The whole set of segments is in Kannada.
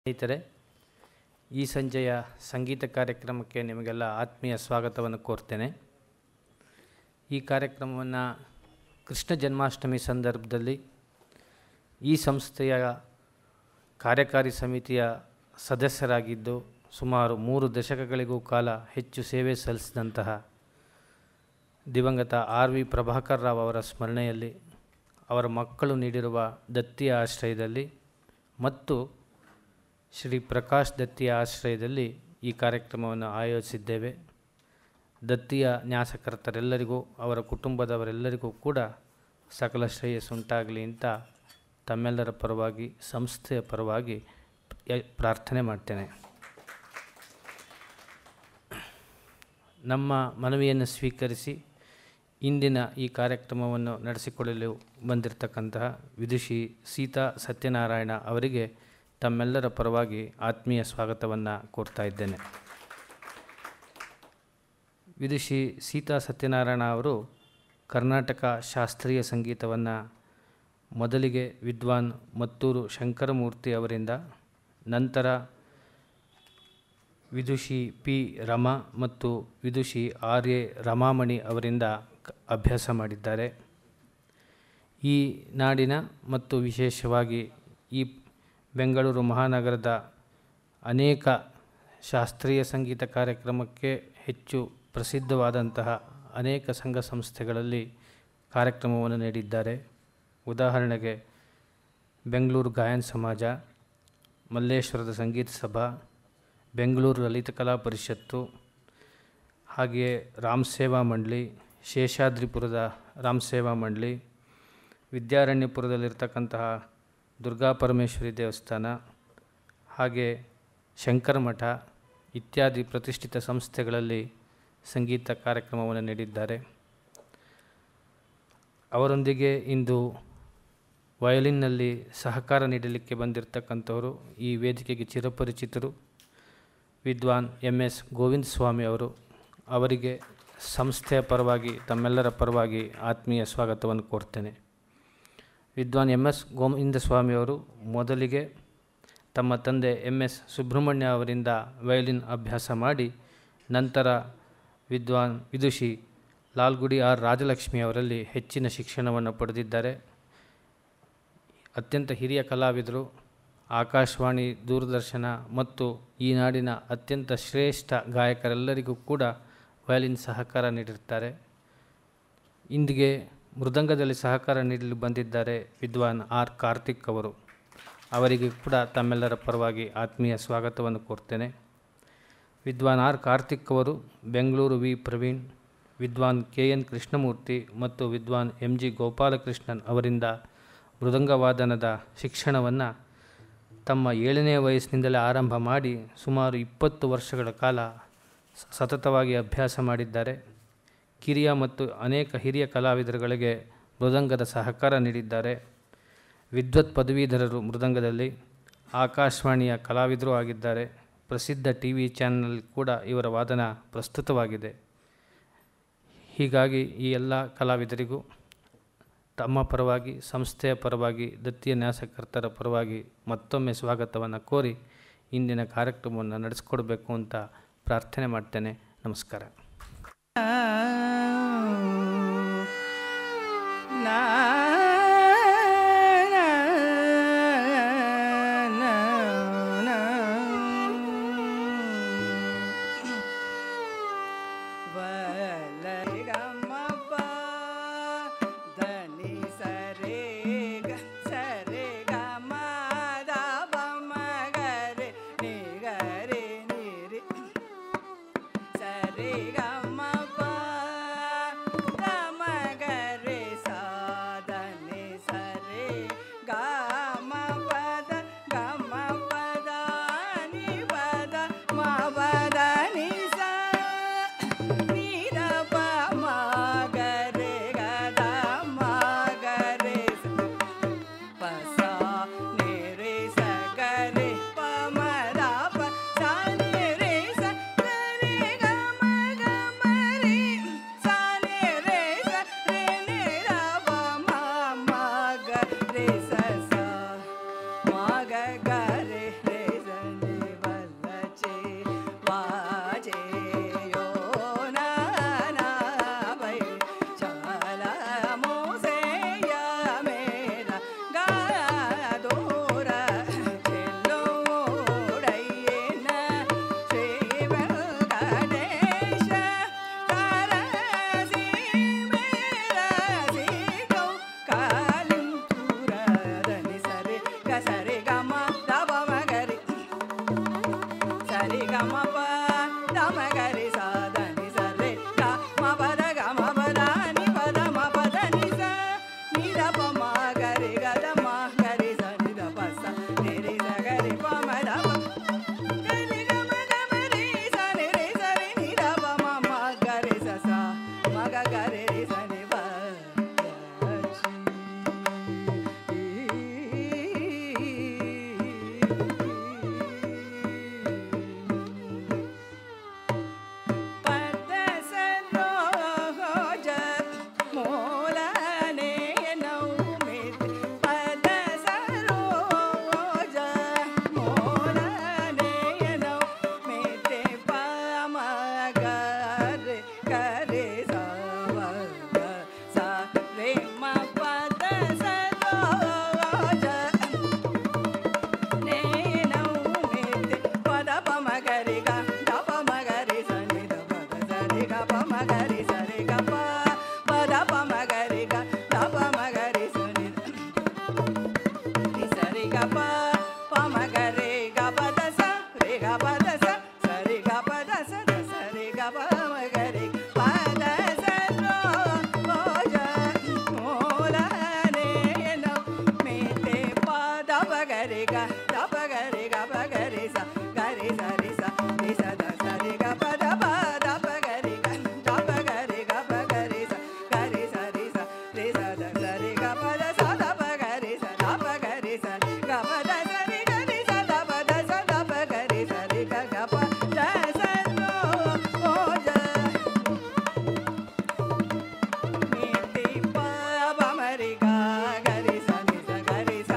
ಸ್ನೇಹಿತರೆ ಈ ಸಂಜೆಯ ಸಂಗೀತ ಕಾರ್ಯಕ್ರಮಕ್ಕೆ ನಿಮಗೆಲ್ಲ ಆತ್ಮೀಯ ಸ್ವಾಗತವನ್ನು ಕೋರ್ತೇನೆ ಈ ಕಾರ್ಯಕ್ರಮವನ್ನು ಕೃಷ್ಣ ಜನ್ಮಾಷ್ಟಮಿ ಸಂದರ್ಭದಲ್ಲಿ ಈ ಸಂಸ್ಥೆಯ ಕಾರ್ಯಕಾರಿ ಸಮಿತಿಯ ಸದಸ್ಯರಾಗಿದ್ದು ಸುಮಾರು ಮೂರು ದಶಕಗಳಿಗೂ ಕಾಲ ಹೆಚ್ಚು ಸೇವೆ ಸಲ್ಲಿಸಿದಂತಹ ದಿವಂಗತ ಆರ್ ವಿ ಪ್ರಭಾಕರ್ ರಾವ್ ಅವರ ಸ್ಮರಣೆಯಲ್ಲಿ ಅವರ ಮಕ್ಕಳು ನೀಡಿರುವ ದತ್ತಿಯ ಆಶ್ರಯದಲ್ಲಿ ಮತ್ತು ಶ್ರೀ ಪ್ರಕಾಶ್ ದತ್ತಿಯ ಆಶ್ರಯದಲ್ಲಿ ಈ ಕಾರ್ಯಕ್ರಮವನ್ನು ಆಯೋಜಿಸಿದ್ದೇವೆ ದತ್ತಿಯ ನ್ಯಾಸಕರ್ತರೆಲ್ಲರಿಗೂ ಅವರ ಕುಟುಂಬದವರೆಲ್ಲರಿಗೂ ಕೂಡ ಸಕಲ ಶ್ರೇಯಸ್ಸುಂಟಾಗಲಿ ಅಂತ ತಮ್ಮೆಲ್ಲರ ಪರವಾಗಿ ಸಂಸ್ಥೆಯ ಪರವಾಗಿ ಯ- ಪ್ರಾರ್ಥನೆ ಮಾಡ್ತೇನೆ ನಮ್ಮ ಮನವಿಯನ್ನು ಸ್ವೀಕರಿಸಿ ಇಂದಿನ ಈ ಕಾರ್ಯಕ್ರಮವನ್ನು ನಡೆಸಿಕೊಳ್ಳಲು ಬಂದಿರತಕ್ಕಂತಹ ವಿದುಷಿ ಸೀತಾ ಸತ್ಯನಾರಾಯಣ ಅವರಿಗೆ ತಮ್ಮೆಲ್ಲರ ಪರವಾಗಿ ಆತ್ಮೀಯ ಸ್ವಾಗತವನ್ನು ಕೋರ್ತಾ ಇದ್ದೇನೆ ವಿದುಷಿ ಸೀತಾ ಸತ್ಯನಾರಾಯಣ ಅವರು ಕರ್ನಾಟಕ ಶಾಸ್ತ್ರೀಯ ಸಂಗೀತವನ್ನು ಮೊದಲಿಗೆ ವಿದ್ವಾನ್ ಮತ್ತೂರು ಶಂಕರಮೂರ್ತಿ ಅವರಿಂದ ನಂತರ ವಿದುಷಿ ಪಿ ರಮಾ ಮತ್ತು ವಿದುಷಿ ಆರ್ ಎ ರಮಾಮಣಿ ಅವರಿಂದ ಕ- ಅಭ್ಯಾಸ ಮಾಡಿದ್ದಾರೆ ಈ ನಾಡಿನ ಮತ್ತು ವಿಶೇಷವಾಗಿ ಈ ಬೆಂಗಳೂರು ಮಹಾನಗರದ ಅನೇಕ ಶಾಸ್ತ್ರೀಯ ಸಂಗೀತ ಕಾರ್ಯಕ್ರಮಕ್ಕೆ ಹೆಚ್ಚು ಪ್ರಸಿದ್ಧವಾದಂತಹ ಅನೇಕ ಸಂಘ ಸಂಸ್ಥೆಗಳಲ್ಲಿ ಕಾರ್ಯಕ್ರಮವನ್ನು ನೀಡಿದ್ದಾರೆ ಉದಾಹರಣೆಗೆ ಬೆಂಗಳೂರು ಗಾಯನ ಸಮಾಜ ಮಲ್ಲೇಶ್ವರದ ಸಂಗೀತ ಸಭಾ ಬೆಂಗಳೂರು ಲಲಿತ ಕಲಾ ಪರಿಷತ್ತು ಹಾಗೆಯೇ ರಾಮ್ ಸೇವಾ ಮಂಡಳಿ ಶೇಷಾದ್ರಿಪುರದ ರಾಮ್ ಸೇವಾ ಮಂಡಳಿ ವಿದ್ಯಾರಣ್ಯಪುರದಲ್ಲಿರ್ತಕ್ಕಂತಹ ದುರ್ಗಾ ಪರಮೇಶ್ವರಿ ದೇವಸ್ಥಾನ ಹಾಗೆ ಶಂಕರ ಮಠ ಇತ್ಯಾದಿ ಪ್ರತಿಷ್ಠಿತ ಸಂಸ್ಥೆಗಳಲ್ಲಿ ಸಂಗೀತ ಕಾರ್ಯಕ್ರಮವನ್ನು ನೀಡಿದ್ದಾರೆ ಅವರೊಂದಿಗೆ ಇಂದು ವಯಲಿನ್ನಲ್ಲಿ ಸಹಕಾರ ನೀಡಲಿಕ್ಕೆ ಬಂದಿರತಕ್ಕಂಥವರು ಈ ವೇದಿಕೆಗೆ ಚಿರಪರಿಚಿತರು ವಿದ್ವಾನ್ ಎಮ್ ಎಸ್ ಗೋವಿಂದ ಸ್ವಾಮಿ ಅವರು ಅವರಿಗೆ ಸಂಸ್ಥೆಯ ಪರವಾಗಿ ತಮ್ಮೆಲ್ಲರ ಪರವಾಗಿ ಆತ್ಮೀಯ ಸ್ವಾಗತವನ್ನು ಕೋರ್ತೇನೆ ವಿದ್ವಾನ್ ಎಮ್ ಎಸ್ ಗೋವಿಂದ ಸ್ವಾಮಿಯವರು ಮೊದಲಿಗೆ ತಮ್ಮ ತಂದೆ ಎಮ್ ಎಸ್ ಸುಬ್ರಹ್ಮಣ್ಯ ಅವರಿಂದ ವಯಲಿನ್ ಅಭ್ಯಾಸ ಮಾಡಿ ನಂತರ ವಿದ್ವಾನ್ ವಿದುಷಿ ಲಾಲ್ಗುಡಿ ಆರ್ ರಾಜಲಕ್ಷ್ಮಿ ಅವರಲ್ಲಿ ಹೆಚ್ಚಿನ ಶಿಕ್ಷಣವನ್ನು ಪಡೆದಿದ್ದಾರೆ ಅತ್ಯಂತ ಹಿರಿಯ ಕಲಾವಿದರು ಆಕಾಶವಾಣಿ ದೂರದರ್ಶನ ಮತ್ತು ಈ ನಾಡಿನ ಅತ್ಯಂತ ಶ್ರೇಷ್ಠ ಗಾಯಕರೆಲ್ಲರಿಗೂ ಕೂಡ ವಯಲಿನ್ ಸಹಕಾರ ನೀಡಿರ್ತಾರೆ ಇಂದಿಗೆ ಮೃದಂಗದಲ್ಲಿ ಸಹಕಾರ ನೀಡಲು ಬಂದಿದ್ದಾರೆ ವಿದ್ವಾನ್ ಆರ್ ಕಾರ್ತಿಕ್ ಅವರು ಅವರಿಗೆ ಕೂಡ ತಮ್ಮೆಲ್ಲರ ಪರವಾಗಿ ಆತ್ಮೀಯ ಸ್ವಾಗತವನ್ನು ಕೋರ್ತೇನೆ ವಿದ್ವಾನ್ ಆರ್ ಕಾರ್ತಿಕ್ ಅವರು ಬೆಂಗಳೂರು ವಿ ಪ್ರವೀಣ್ ವಿದ್ವಾನ್ ಕೆ ಎನ್ ಕೃಷ್ಣಮೂರ್ತಿ ಮತ್ತು ವಿದ್ವಾನ್ ಎಂ ಜಿ ಗೋಪಾಲಕೃಷ್ಣನ್ ಅವರಿಂದ ಮೃದಂಗವಾದನದ ಶಿಕ್ಷಣವನ್ನು ತಮ್ಮ ಏಳನೇ ವಯಸ್ಸಿನಿಂದಲೇ ಆರಂಭ ಮಾಡಿ ಸುಮಾರು ಇಪ್ಪತ್ತು ವರ್ಷಗಳ ಕಾಲ ಸ- ಸತತವಾಗಿ ಅಭ್ಯಾಸ ಮಾಡಿದ್ದಾರೆ ಕಿರಿಯ ಮತ್ತು ಅನೇಕ ಹಿರಿಯ ಕಲಾವಿದರುಗಳಿಗೆ ಮೃದಂಗದ ಸಹಕಾರ ನೀಡಿದ್ದಾರೆ ವಿದ್ವತ್ ಪದವೀಧರರು ಮೃದಂಗದಲ್ಲಿ ಆಕಾಶವಾಣಿಯ ಕಲಾವಿದರು ಆಗಿದ್ದಾರೆ ಪ್ರಸಿದ್ಧ ಟಿ ವಿ ಚಾನಲ್ ಕೂಡ ಇವರ ವಾದನ ಪ್ರಸ್ತುತವಾಗಿದೆ ಹೀಗಾಗಿ ಈ ಎಲ್ಲ ಕಲಾವಿದರಿಗೂ ತಮ್ಮ ಪರವಾಗಿ ಸಂಸ್ಥೆಯ ಪರವಾಗಿ ದತ್ತಿಯ ನ್ಯಾಸಕರ್ತರ ಪರವಾಗಿ ಮತ್ತೊಮ್ಮೆ ಸ್ವಾಗತವನ್ನು ಕೋರಿ ಇಂದಿನ ಕಾರ್ಯಕ್ರಮವನ್ನು ನಡೆಸ್ಕೊಡ್ಬೇಕು ಅಂತ ಪ್ರಾರ್ಥನೆ ಮಾಡ್ತೇನೆ ನಮಸ್ಕಾರ ಧನಿ ಸರೆ ಗ ಸರೆ ಗ ಮ ದ ಪ ಮ ಗ ರೆ ನಿ ಗ ರೆ ನಿ ರೆ ಸರೆ ಗ ಮ ಪ ಮ ಪ ದ ಮ ಗ ರಿ ಸ ದ ನಿ ಸ ರೆ ಗ ಮ ಪ ದ ಗ ಮ ಪ ದ ನಿ ಪ ದ ಮ ಪ ದ ನಿ ಸ ನಿ ದ ಪ ಮ ಗ ರಿ ಗ ದ ಮ ಗ ರಿ ಸ ನಿ ದ ಪ ಸ ನಿ ರಿ ಸ ಗ ರಿ ಪ ಮ ದ ಪ ಗ ರಿ ಗ ಮ ಗ ಮ ರಿ ಸ ನಿ ರಿ ಸ ರಿ ನಿ ದ ಪ ಮ ಮ ಗ ರಿ ಸ ಸ ಮ ಗ ಗ ರಿ ರಿ ಸ ನಿ ಪ ಪದ ಸರೋಜ ಮೂಲನೆ ನೌಮಿತ್ ಪದ ಸರೋಜ ಮೂಲನೆ ನೌಮಿತ್ ಪಮ ಗರೆ ಕರೆ ಸವ ಸ ರೇ ಮ ಪದ ಸರೋಜ ನೇನೌ ಮೇತೆ ಪದ ಪಮ ಗರಿ ಗ ದ ಪಮ ಗರಿ ಸನಿ ದ ಪದ ಸರಿ ಗ ಪಮ ಗರಿ ಸರಿ ಗ ಪ ಪದ ಪಮ ಗರಿ ಗ ದ ಪಮ ಗರಿ ಸನಿ ರಿ ಸರಿ ಗ ಪ ಪಮ ಗರಿ ಗ ಪದ ಸ ರಿ ಗ ಪದ ಸ ಸರಿ ಗ ಪದ ಸ ದ ಸರಿ ಗ ಪಮ ಗರಿ ಪದ ಸ ರೋ ಓಜ ಮೂಲ ನೇನೋ ಮೇತೆ ಪದ ಪಗರಿ ಗ ದ ಪಗರಿ ಗ ಪಗರಿ ಸ ಗರಿ ಸರಿ ಸ ರಿ ಸ ದ ಸರಿ ಗ ಪದ ಪದ ಪಗರಿ ಗ ದ ಪಗರಿ ಗ ಪಗರಿ ಸ ಗರಿ ಸರಿ ಸ ರಿ ಸ ದ ಸರಿ ಗ ಪದ ಸ ದ ಪಗರಿ ಸ ದ ಪಗರಿ ಸ ಗ ಪದ ಸರಿ ಗರಿ ಸ ದ ಪದ ಸ ದ ಪಗರಿ ಸರಿ ಗ ಗ ಪ ದ ಸ ರೋ ಓ ಜ ಮಿತಿ ಪ ಪ ಮರಿ ಗ ಗರಿ ಸ ನಿ ಸ ಗರಿ ಸ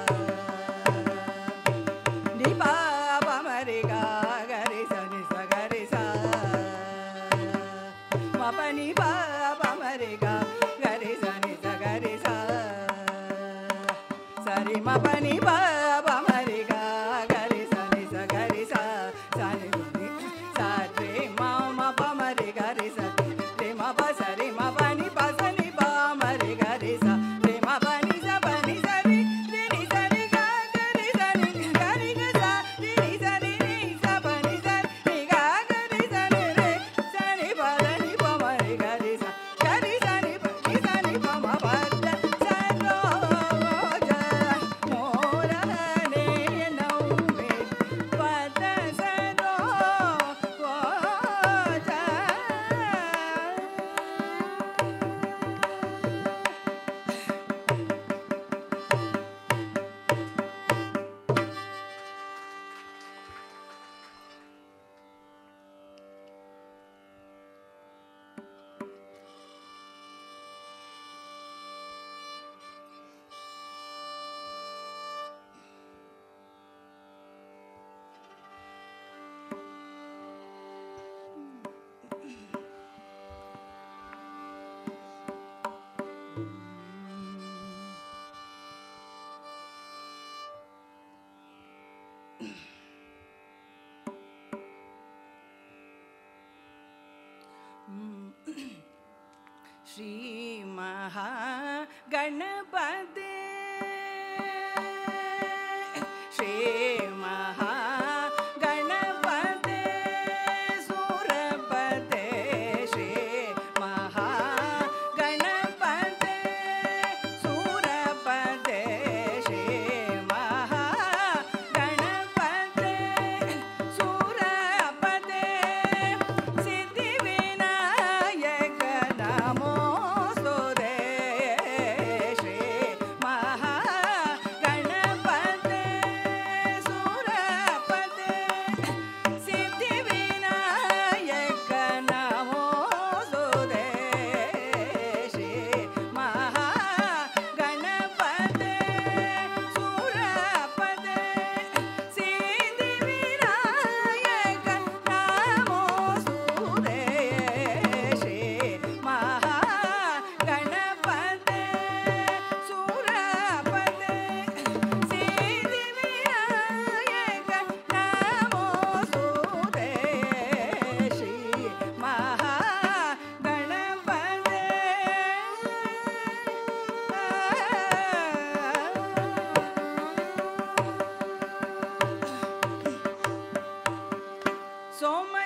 ನಿ ಪ ಪ ಮರಿ ಗ ಗರಿ ಸ ನಿ ಸ ಗರಿ ಸ ಮ ಪ ನಿ ಪ ಪ ಮರಿ ಗ ಗರಿ ಸ ನಿ ಸ ಗರಿ ಸ ಸರಿ ಮ ಪ ನಿ ಪ ಪ ಮರಿ ಗ ಗರಿ ಸ ನಿ ಸ ಗರಿ ಸ ಸ ನಿ ನಿ ಸ ರೇ ಮ ಮ ಪ ಮರಿ ಗರಿ ಸ ರೇ ಮ ಪ ಸರಿ ಮ ಪ ನಿ ಪ ಸ ನಿ ಪ ಮರಿ ಗರಿ ಸ ರೇ ಮ ಪ ನಿ ಸ ಪ ನಿ ಸ ರಿ ರಿ ನಿ ಸ ರಿ ಗ ಗರಿ ಸ ನಿ ಗರಿ ಗ ಸ ರಿ ನಿ ಸ ರಿ ರಿ ಸ ಪ ನಿ ಸ ರಿ ಗ ಗರಿ ಸ ನಿ ರೆ ಸ ನಿ ಪ ದ ನಿ ಪ ಮರಿ ಗರಿ ಸ ಗರಿ ಸ ನಿ ಪ ನಿ ಸ ನಿ ಪ ಮ ಪ ದ ಸ ರೋ ಜ ಮೋರ ನೆ ನೌ ಮೆ ಪದ ಸ ರೋ ಜ ಶ್ರೀ ಮಹಾಗಣಪತಿ ಶ್ರೀ ಮಹಾಗಣಪತಿ ಸೂರಪತೆ ಶ್ರೀ ಮಹಾಗಣಪತಿ ಸೂರಪತೆ ಶ್ರೀ ಮಹಾಗಣಪತಿ ಸೂರಪತೆ ಸಿದ್ಧಿವಿನಾಯಕ ನಮೋಸ್ತುತೆ ಶ್ರೀ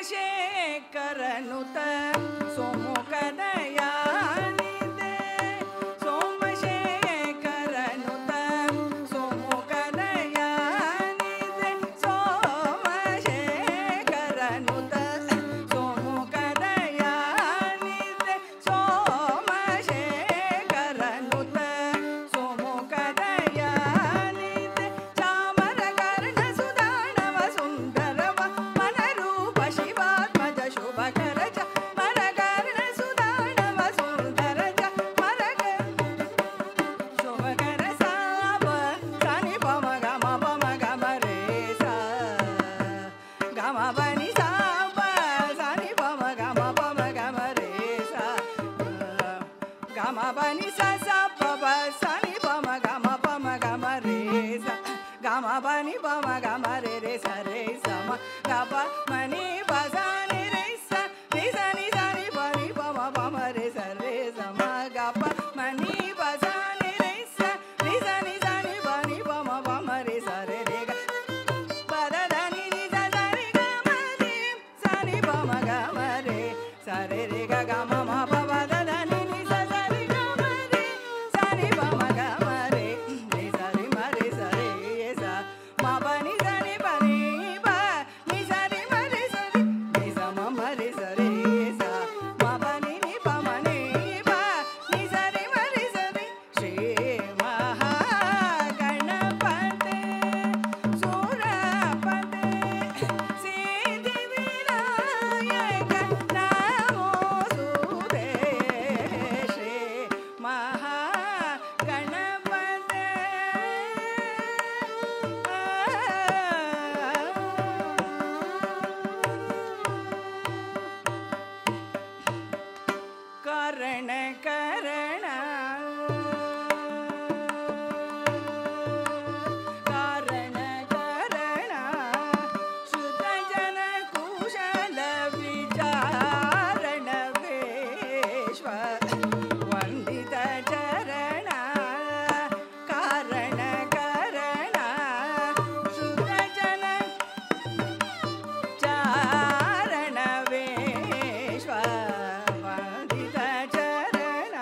ಸೋಮಶೇಖರನುತ ಸೋಮುಖದಯಾನಿದೆ ಸೋಮಶೇಖರನುತ ಸೋಮುಖದಯಾನಿದೆ ಸೋಮಶೇಖರನುತ ಸೋಮುಖದಯಾನಿದೆ ಸೋಮಶೇಖರನುತ ಸೋಮುಖದಯಾನಿದೆ ಚಾಮರಕರ್ಣ ಸುದಾನವ ಸುಂದರವ ಮನರೂಪ ಶಿವಾತ್ಮಜ ಶುಭಕರ ಚ ಮರಕರ್ಣ ಸುದಾನವ ಸುಂದರಜ ಮರಕ ಶುಭಕರ ಸಾಪ ಸನಿ ಪಮ ಗಮ ಪಮ ಗಮ ರೇ ಸಾ ಗಮ ಬನಿ ಸಾಪ ಸನಿ ಪಮ ಗಮ ಪಮ ಗಮ ರೇ ಸಾ ಗಮ ಬನಿ ಸ ಸ ಪ ಪ ಸನಿ ಪಮ ಗಮ ಪಮ ಗಮ ರೇ ಸ ಗಮ ಬನಿ ಪಮ ಗಮ ರೇ ರೇ ಸ ರೇ ಸ ಮ ಗ ಪ ಮನಿ ಪ ಸ ನಿ ರೇ ಸ ನಿ ಸ ನಿ ಸ ನಿ ಪ ನಿ ಪಮ ಪಮ ರೇ ಸ ರೇ ಸ ಮ ಗ ಪ ಮನಿ ಪ ಸ ನಿ ರೇ ಸ ನಿ ಸ ನಿ ಸ ನಿ ಪ ನಿ ಪಮ ಪಮ ರೇ ಸ ರೇ ರೇ ಗ ಪದ ದ ನಿ ನಿ ದ ದ ರಿ ಗ ಮ ರಿ ಸ ನಿ ಪ ಮ ಗ ಮ ರೇ ಸ ರೇ ರೇ ಗ ಗ ಮ ಮ ಪ ಪ ದ ದ ನಿ ನಿ ಸ ಸ ರಿ ಗ ಮ ರಿ ಸ ನಿ ಪ ಮ ಗ ಮ ರೇ ನಿ ಸ ರಿ ಮ ರಿ ಸ ರೇ ಸ ಮ ಪ ನಿ ಸ ನಿ ಪ ನಿ ಪ ನಿ ಸ ರಿ ಮ ರಿ ಸ ರಿ ನಿ ಸ ಮ ಮ ರಿ ಸ ರೇ ಸ ಮ ಪ ನಿ ನಿ ಪ ಮ ನಿ ಪ ನಿ ಸ ರಿ ಮ ರಿ ಸ ರಿ ಶ್ರೀ ಮಹಾಗಣಪತೆ ಸುರಪತೆ ಸಿದ್ಧಿವಿನಾಯಕ ನಮೋ ಸುರೇ ಶ್ರೀ ಮಹಾಗಣಪತೆ ಕರಣ ಕರಣ ಕಾರಣ ಕರಣ ಶುದ್ಧ ಜನ ಕುಶಲ ವಿಚಾರಣ ವಿಶ್ವ ವಂದಿತ ಚರಣ ಕಾರಣ ಕರಣ ಶುದ್ಧ ಜನ ಚಾರಣ ವಿಶ್ವ ವಂದಿತ ಚರಣ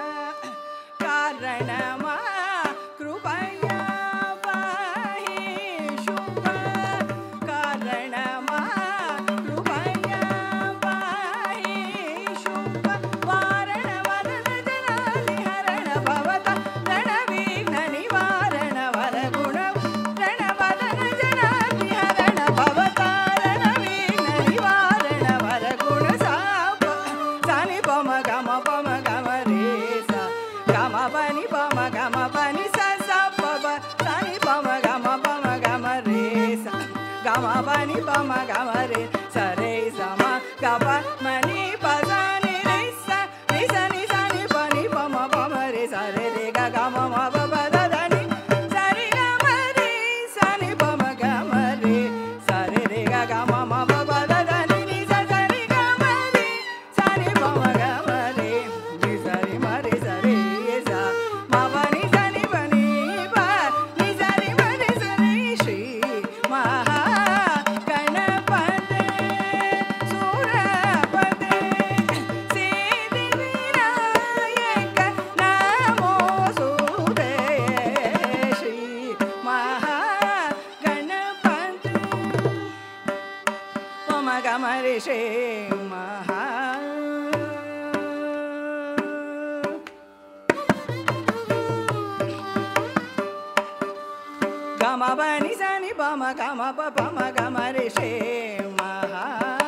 ಕಾರಣ ಮಾ ಕೃಪಯ ಪಾಹಿ ಶುಭ ಕಾರಣ ಮಾ ಕೃಪಯ ಪಾಹಿ ಶುಭ ವಾರಣ ವರಣ ಜನಾಲಿ ಹರಣ ಭವತ ರಣವಿಘ್ನ ನಿವಾರಣ ವರ ಗುಣ ರಣವದನ ಜನಾಲಿ ಹರಣ ಭವತ ರಣವಿಘ್ನ ನಿವಾರಣ ವರ ಗುಣ ಸಾಪ ಸಾನಿ ಪಮ ಗಮ ಪಮ ಗಮ ರೇ ಸ ಗಮ ಪನಿ ಪಮ ಗಮ ಪನಿ ಸ ಸ ಪ ಪ ಸಾನಿ ಪಮ ಗಮ ಪಮ ಗಮ ರೇ ಸ ಗಮ ಪನಿ ಪಮ ಗಮ ರೇ ಸ ರೇ ಸ ಮ ಗ ಪ ಮನಿ ಪ ಸ ನಿ ರೇ ಸ ರಿ ಸ ನಿ ಸ ನಿ ಪ ನಿ ಪ ಮ ಪ ಮ ರೇ ಸ ರೇ ರೇ ಗ ಗ ಮ ಮ ಪ ಪ ದ ದ ನಿ ಸ ರಿ ಗ ಮ ರೇ ಸ ನಿ ಪ ಮ ಗ ಮ ರೇ ಸ ರೇ ರೇ ಗ ಗ ಮ ಮ ಪ ಪ ದ ದ ನಿ ನಿ ಸ ಸ ರಿ ಗ ಮ ರೇ ಸ ನಿ ಪ ಮ ಗ ಮ ರೇ ನಿ ಸ ರಿ ಮ ರೇ ಸ ರೇ ಸ ಮ ಪ ನಿ ಸ ನಿ ಪ ನಿ ಪ ನಿ ಸ ರಿ ಮ ರೇ ಸ ರೇ ಶ್ರೀ ಮಹಾ ಗಣಪತೆ ಸುರಪತೆ ಸಿದ್ಧಿವಿನಾಯಕ ನಮೋ ಸುರೇ ಶ್ರೀ ಮಹಾ ಗಣಪತೆ ಮಮ ಗಮರಿ ಶ್ರೀ ಮಹಾ ಗಮ ಬನಿ ಸನಿ ಪಮ ಗಮ ಪ ಪಮ ಗಮ ರಿ ಶ್ರೀ ಮಹಾ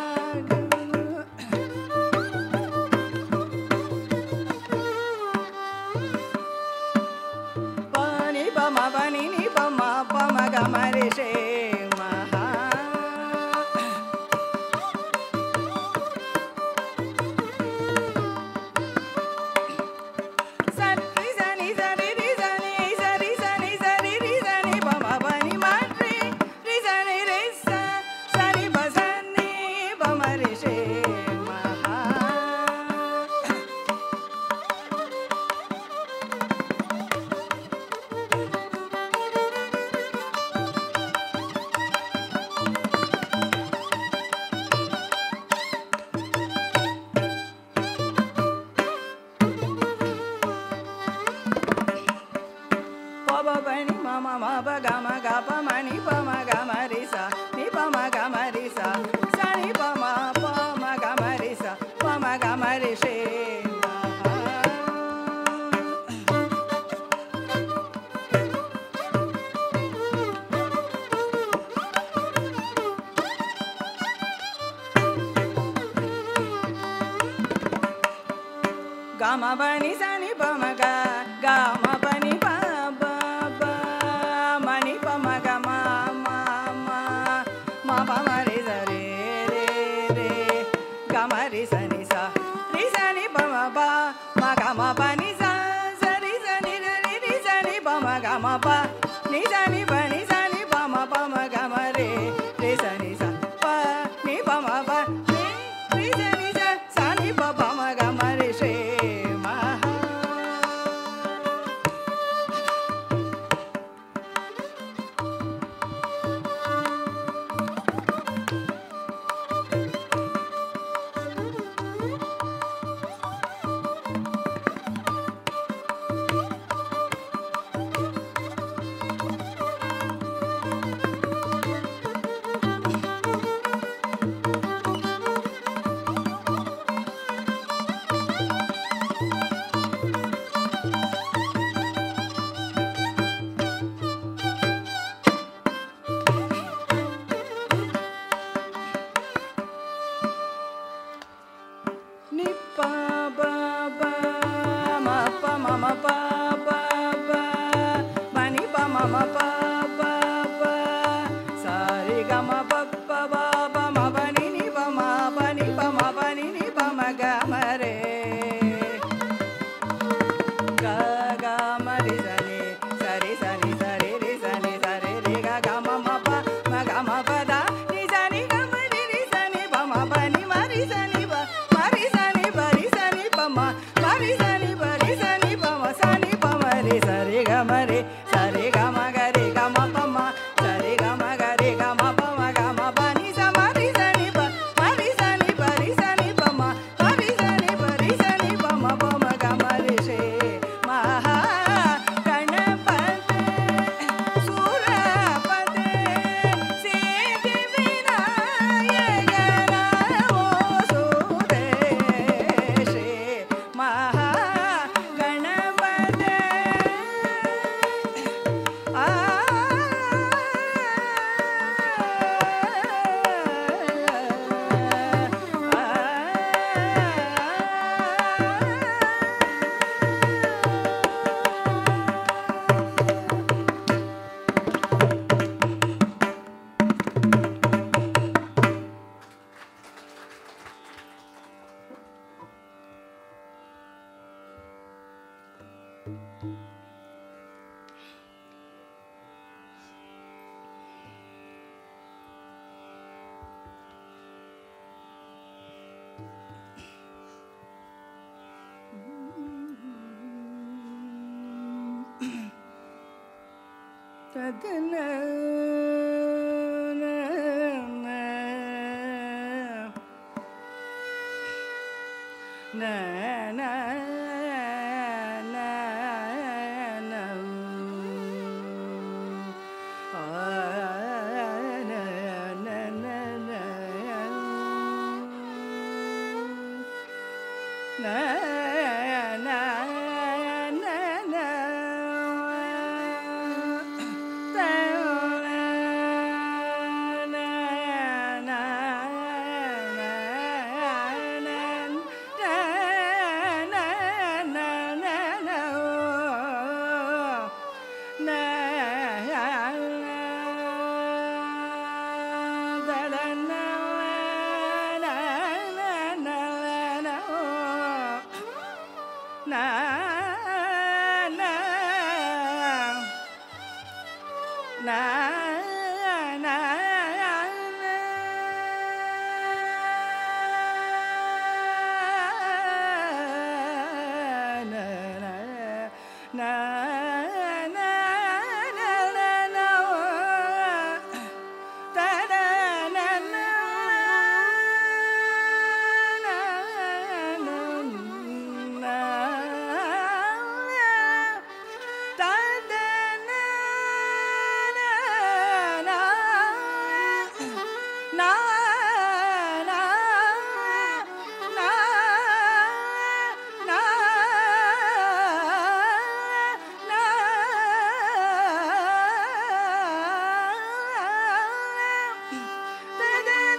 ಪನಿ ಪಮ ಪನಿ ನಿ ಪಮ ಪಮ ಗಮ ರಿ ಶ್ರೀ ಮಹಾ ಸರಿ ಸನಿ ಸರಿ ರಿ ಸನಿ ಸರಿ ಸನಿ ಸರಿ ರಿ ಸನಿ ಪಮ ಪನಿ ಮಾಡ್ರಿ ರಿ ಸನಿ ರಿ ಸ ಸನಿ ಪ ಸನಿ ಪಮ ರಿ ಶ್ರೀ ಮಹಾ ma pa ni sa ni pa ma ga ga ma pa ni pa ba ba ma ni pa ma ga ma ma ma ma pa ma re sa re re re ga ma re sa ni sa re sa ni pa ma pa ma ga ma pa ni sa sa re sa ni re re re sa ni pa ma ga ma pa ni sa ni pa ni sa ni pa ma pa ma ga ma re re sa ni sa pa ni pa ma pa re re sa ni sa sa ni pa pa ma ga ma re she ma ni pa ba ba ma pa ma ma pa ba ba ma ni pa ma ma pa ba ba sa re ga ma pa pa ba ba ma pa ni ni pa ma pa ni pa ma pa ni ni pa ma ga ma re ga ga ma re sa ni sa re sa ni sa re re sa ni sa re re ga ga ma ma pa ma ga ma pa da ni sa ni ga ma ni ni sa ni pa ma pa ni ma ri sa ni pa ma ri sa ni pa ri sa ni pa ma ma ri sa ni pa ri sa ni pa ma sa ni pa ma re sa re ga ma re sa re ga ma ga re ga ma pa ma sa re ga ma ga re ga ma pa ma ga ma pa ni sa ma ri sa ni pa ma ri sa ni pa ri sa ni pa ma ma ri sa ni pa ri sa ni pa ma pa ma ga ma re she ma ಗಣಪತೆ ಸುರಪತೆ ಸಿದ್ಧಿ ವಿನಾಯಕನ ಓಸುದೇಶೆ ಮಹಾ ಗಣಪತೆ ಆ ತದನ ನ ನ ನ ನ ಆ ನ ನ ನ ನ ನ ನ ನ ನ ತ ನ ನ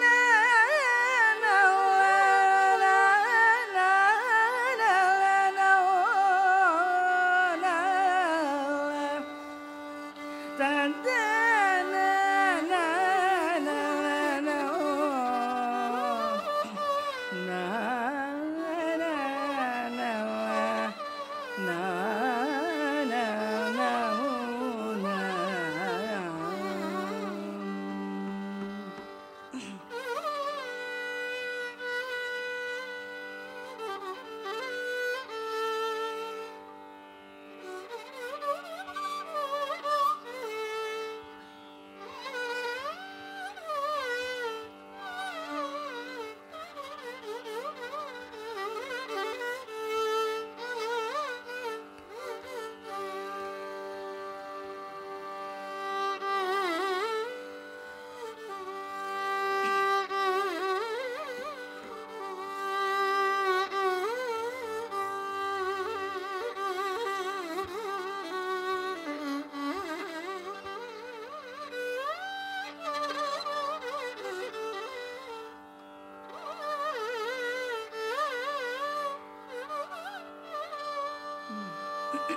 na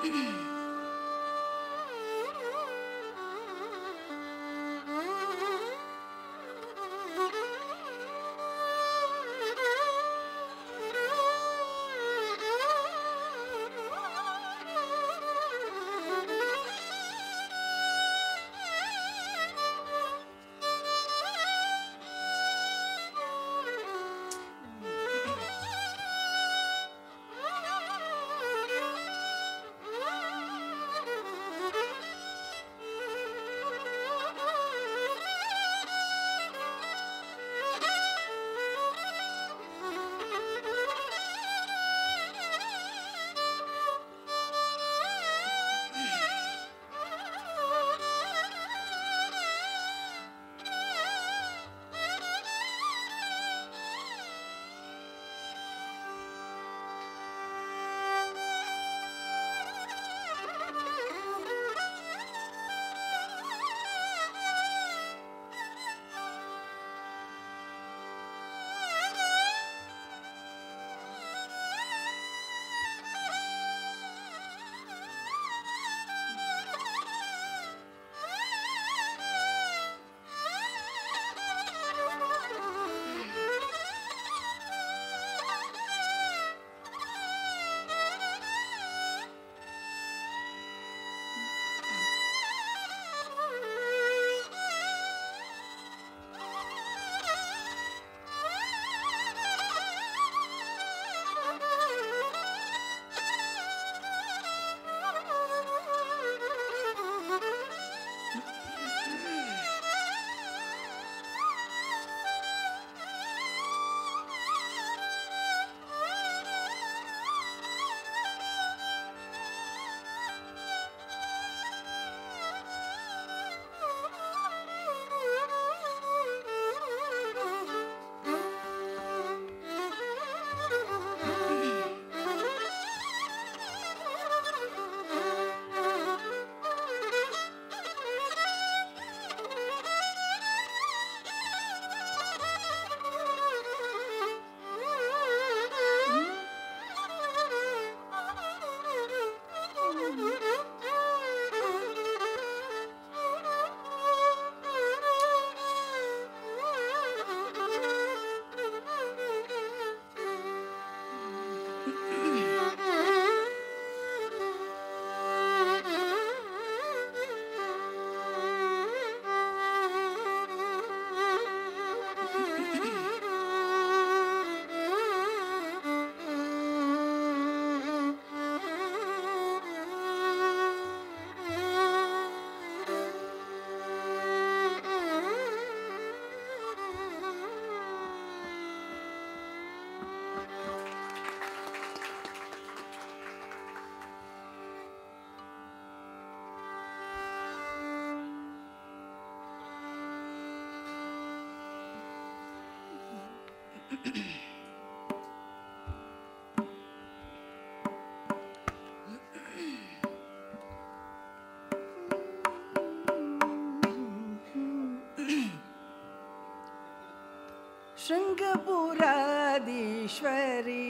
ಶೃಂಗಪುರಾದೀಶ್ವರಿ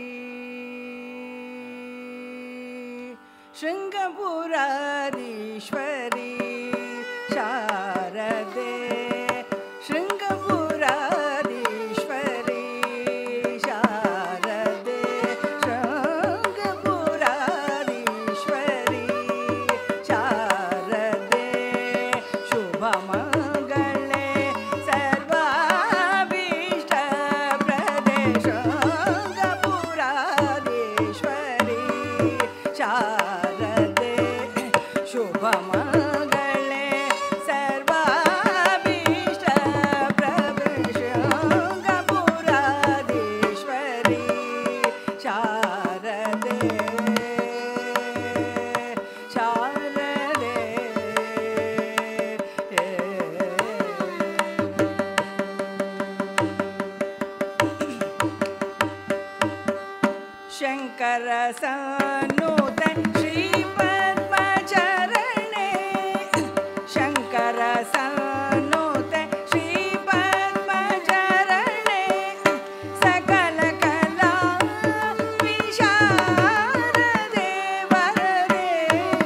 ಶೃಂಗಪುರಾದೀಶ್ವರಿ ಶಾರದೆ ಶೃಂಗಪುರಾದೀಶ್ವರಿ ಶಾರದೆ ಶೃಂಗಪುರಾದೀಶ್ವರಿ ಶಾರದೆ ಶುಭ ಮಂಗಳೇ ಸರ್ವಾಭೀಷ್ಟ ಪ್ರದೇಶ ಶೃಂಗಪುರಾದೀಶ್ವರಿ ಶಾರದೆ ಶುಭ ಮಂಗಳೇ ಸರ್ವಾಭೀಷ್ಟ ಪ್ರದೇಶ ಶೃಂಗಪುರಾದೀಶ್ವರಿ ಶಾರದೆ ಶಾರದೆ ಶಂಕರ ಸನ್ನುತ ಶ್ರೀಪದ್ಮಚರಣೆ ಶಂಕರ ಸನ್ನುತ ಶ್ರೀಪದ್ಮಚರಣೆ ಸಕಲ ಕಲಾ ವಿಶಾರದೆ ವರದೆ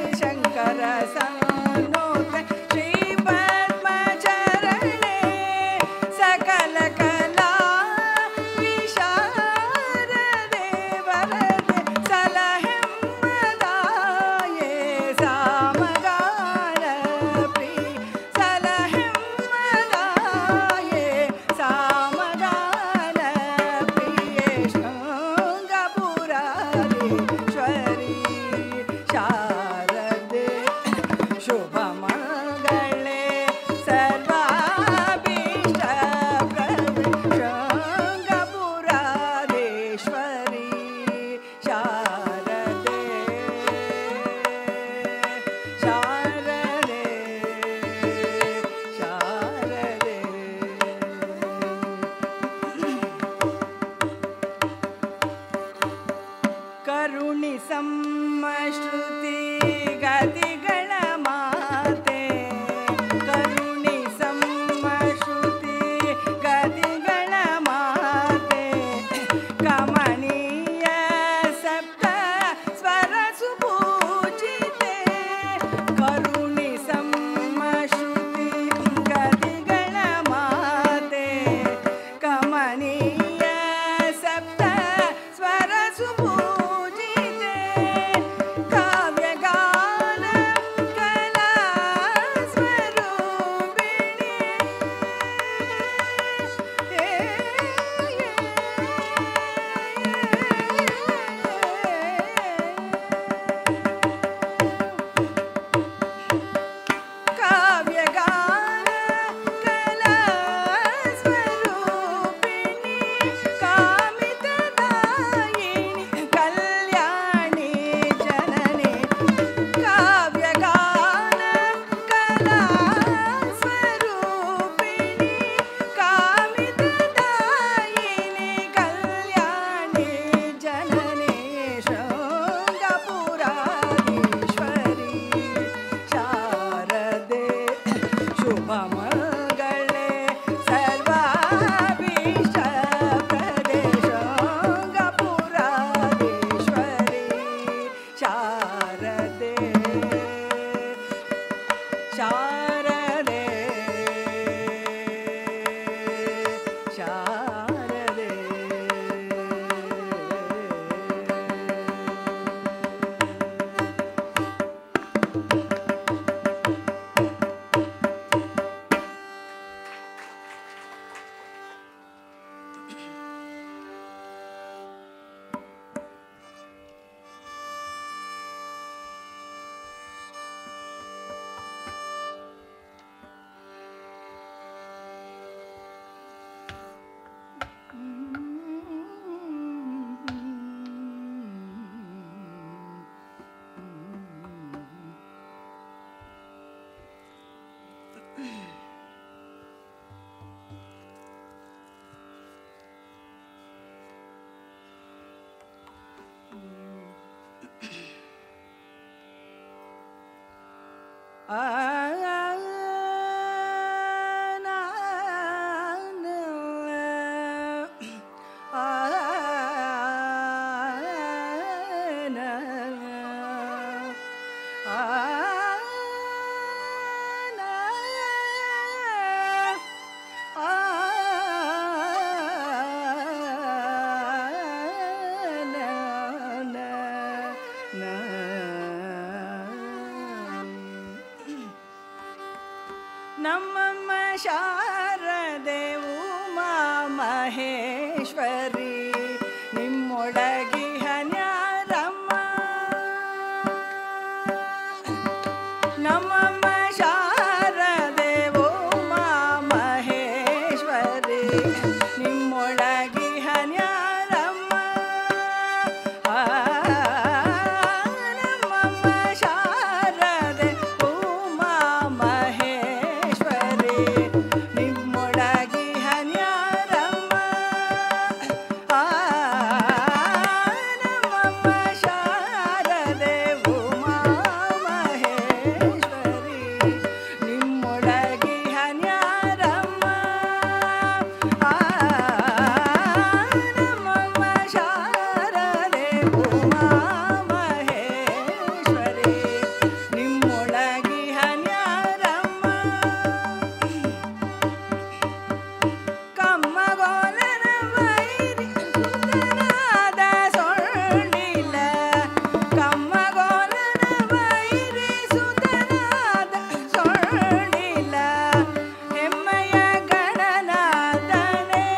ಶಾರದೆ ಉಮಾ ಮಹೇಶ್ವರಿ ನಿಮ್ಮೊಳಗಿ ಹನ್ಯಾರಮ್ಮ ನಮ್ಮಮ್ಮ ಶಾರದೆ ಉಮಾ ಮಹೇಶ್ವರಿ ನಿಮ್ಮೊಳಗಿ ಹನ್ಯಾರಮ್ಮ ಆ, ನಮ್ಮಮ್ಮ ಶಾರದೆ ಉಮಾ ಮಹೇಶ್ವರಿ ನಿಮ್ಮೊಳಗಿ ಹನ್ಯಾರಮ್ಮ ಆ, ನಮ್ಮಮ್ಮ ಶಾರದೆ ಉಮಾ ಮಹೇಶ್ವರಿ ನಿಮ್ಮೊಳಗಿ ಹನ್ಯಾರಮ್ಮ ಆ, ನಮ್ಮಮ್ಮ ಶಾರದೆ ಉಮಾ ಮಹೇಶ್ವರಿ ನಿಮ್ಮೊಳಗಿ ಹನ್ಯಾರಮ್ಮ ಕಮ್ಮಗೋಲನ ವೈರಿ ಸುತನಾದ ಸೊಳ್ಳಿಲ ಕಮ್ಮಗೋಲನ ವೈರಿ ಸುತನಾದ ಸೊಳ್ಳಿಲ ಹೆಮ್ಮೆಯ ಗಣನಾದನೆ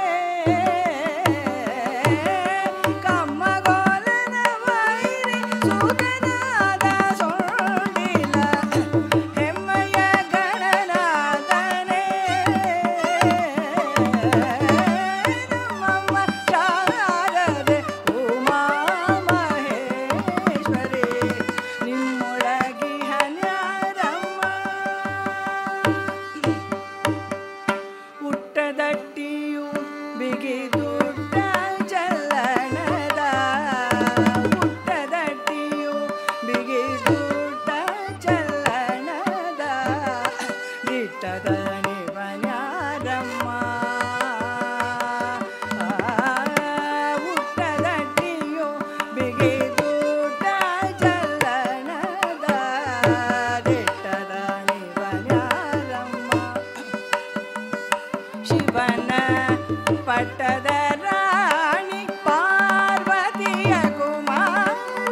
ಕಮ್ಮಗೋಲನ ವೈರಿ ಸುತನಾದ ಸೊಳ್ಳಿಲ ಹೆಮ್ಮೆಯ ಗಣನಾದನೆ ನಮ್ಮಮ್ಮ ಶಾರದೆ ಉಮಾ ಮಹೇಶ್ವರಿ ನಿಮ್ಮೊಳಗಿ ಹನ್ಯಾರಮ್ಮ ಹುಟ್ಟದಟ್ಟಿಯು ಬಿಗಿದುಟ್ಟ ಚಲ್ಲಣದ ಹುಟ್ಟದಟ್ಟಿಯು ಬಿಗಿದುಟ್ಟ ಚಲ್ಲಣದ ದಿಟ್ಟದ ನಿವನ್ಯಾರಮ್ಮ ಹುಟ್ಟದಟ್ಟಿಯು ಬಿಗಿದುಟ್ಟ ಚಲ್ಲಣದ ದಿಟ್ಟದ ನಿವನ್ಯಾರಮ್ಮ ಶಿವನ ಪಟ್ಟದ ರಾಣಿ ಪಾರ್ವತಿಯ ಕುಮಾರ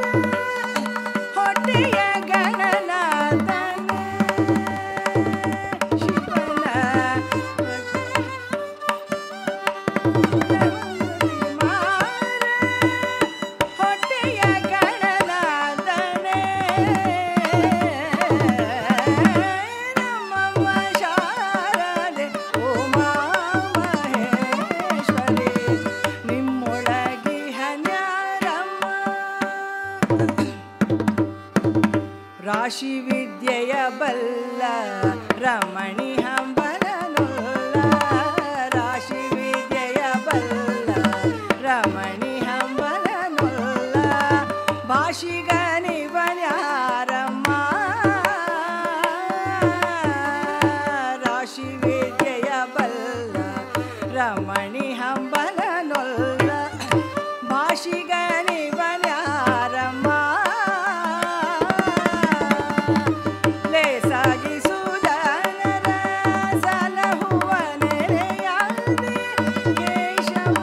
ಹೊಟ್ಟೆಯ ಗಣನಾಥನ ಶಿವನ ಹೊಟ್ಟೆಯ ಗಣನಾಥನೇ ನಮ್ಮಮ್ಮ ಶಾರದೆ ಉಮಾ ಮಹೇಶ್ವರಿ ನಿಮ್ಮೊಳಗಿ ಹನ್ಯಾರಮ್ಮ ರಾಶಿ ವಿದ್ಯೆಯ ಬಲ್ಲ ರಮಣಿ ಹಂಬಲನುಲ್ಲ ರಾಶಿ ವಿದ್ಯೆಯ ಬಲ್ಲ ರಮಣಿ ಹಂಬಲನುಲ್ಲ ಭಾಷಿಗನಿವನ್ಯಾರಮ್ಮ ರಾಶಿ ವಿದ್ಯೆಯ ಬಲ್ಲ ರಮಣಿ ಹಂಬಲನೊಲ್ಲ ಭಾಷಿಗನಿವನ್ಯಾರಮ್ಮ ಲೇಸಾಗಿ ಸುಜನರ ಸಲಹುವ ನೆರೆಯಾದೆ ಕೇಶವ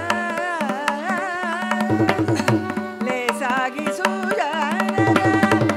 ಲೇಸಾಗಿ ಸುಜನರ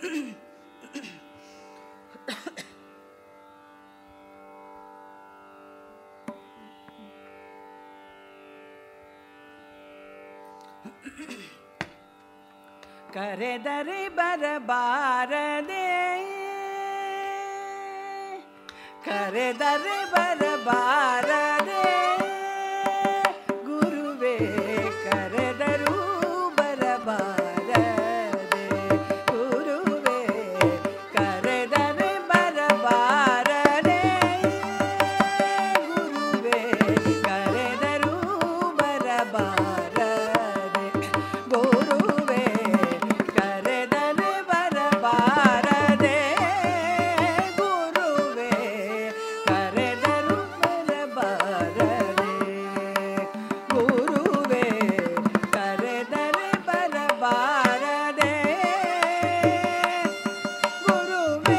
ಕರೆದರೆ ಬರಬಾರದೆ ಕರೆದರೆ ಬರಬಾರದೆ ಗುರುವೇ ಕರೆದರೂ ಬರಬಾರದೆ ಗುರುವೇ ಕರೆದರೆ ಬರಬಾರದೆ ಗುರುವೇ ಕರೆದರೂ ಬರಬಾರದೆ ಗುರುವೇ ಕರೆದರೆ ಬರಬಾರದೆ ಗುರುವೇ ಕರೆದರು ಬರಬಾರದೆ ಗುರುವೇ ಕರೆದರೆ ಬರಬಾರದೆ ಗುರುವೇ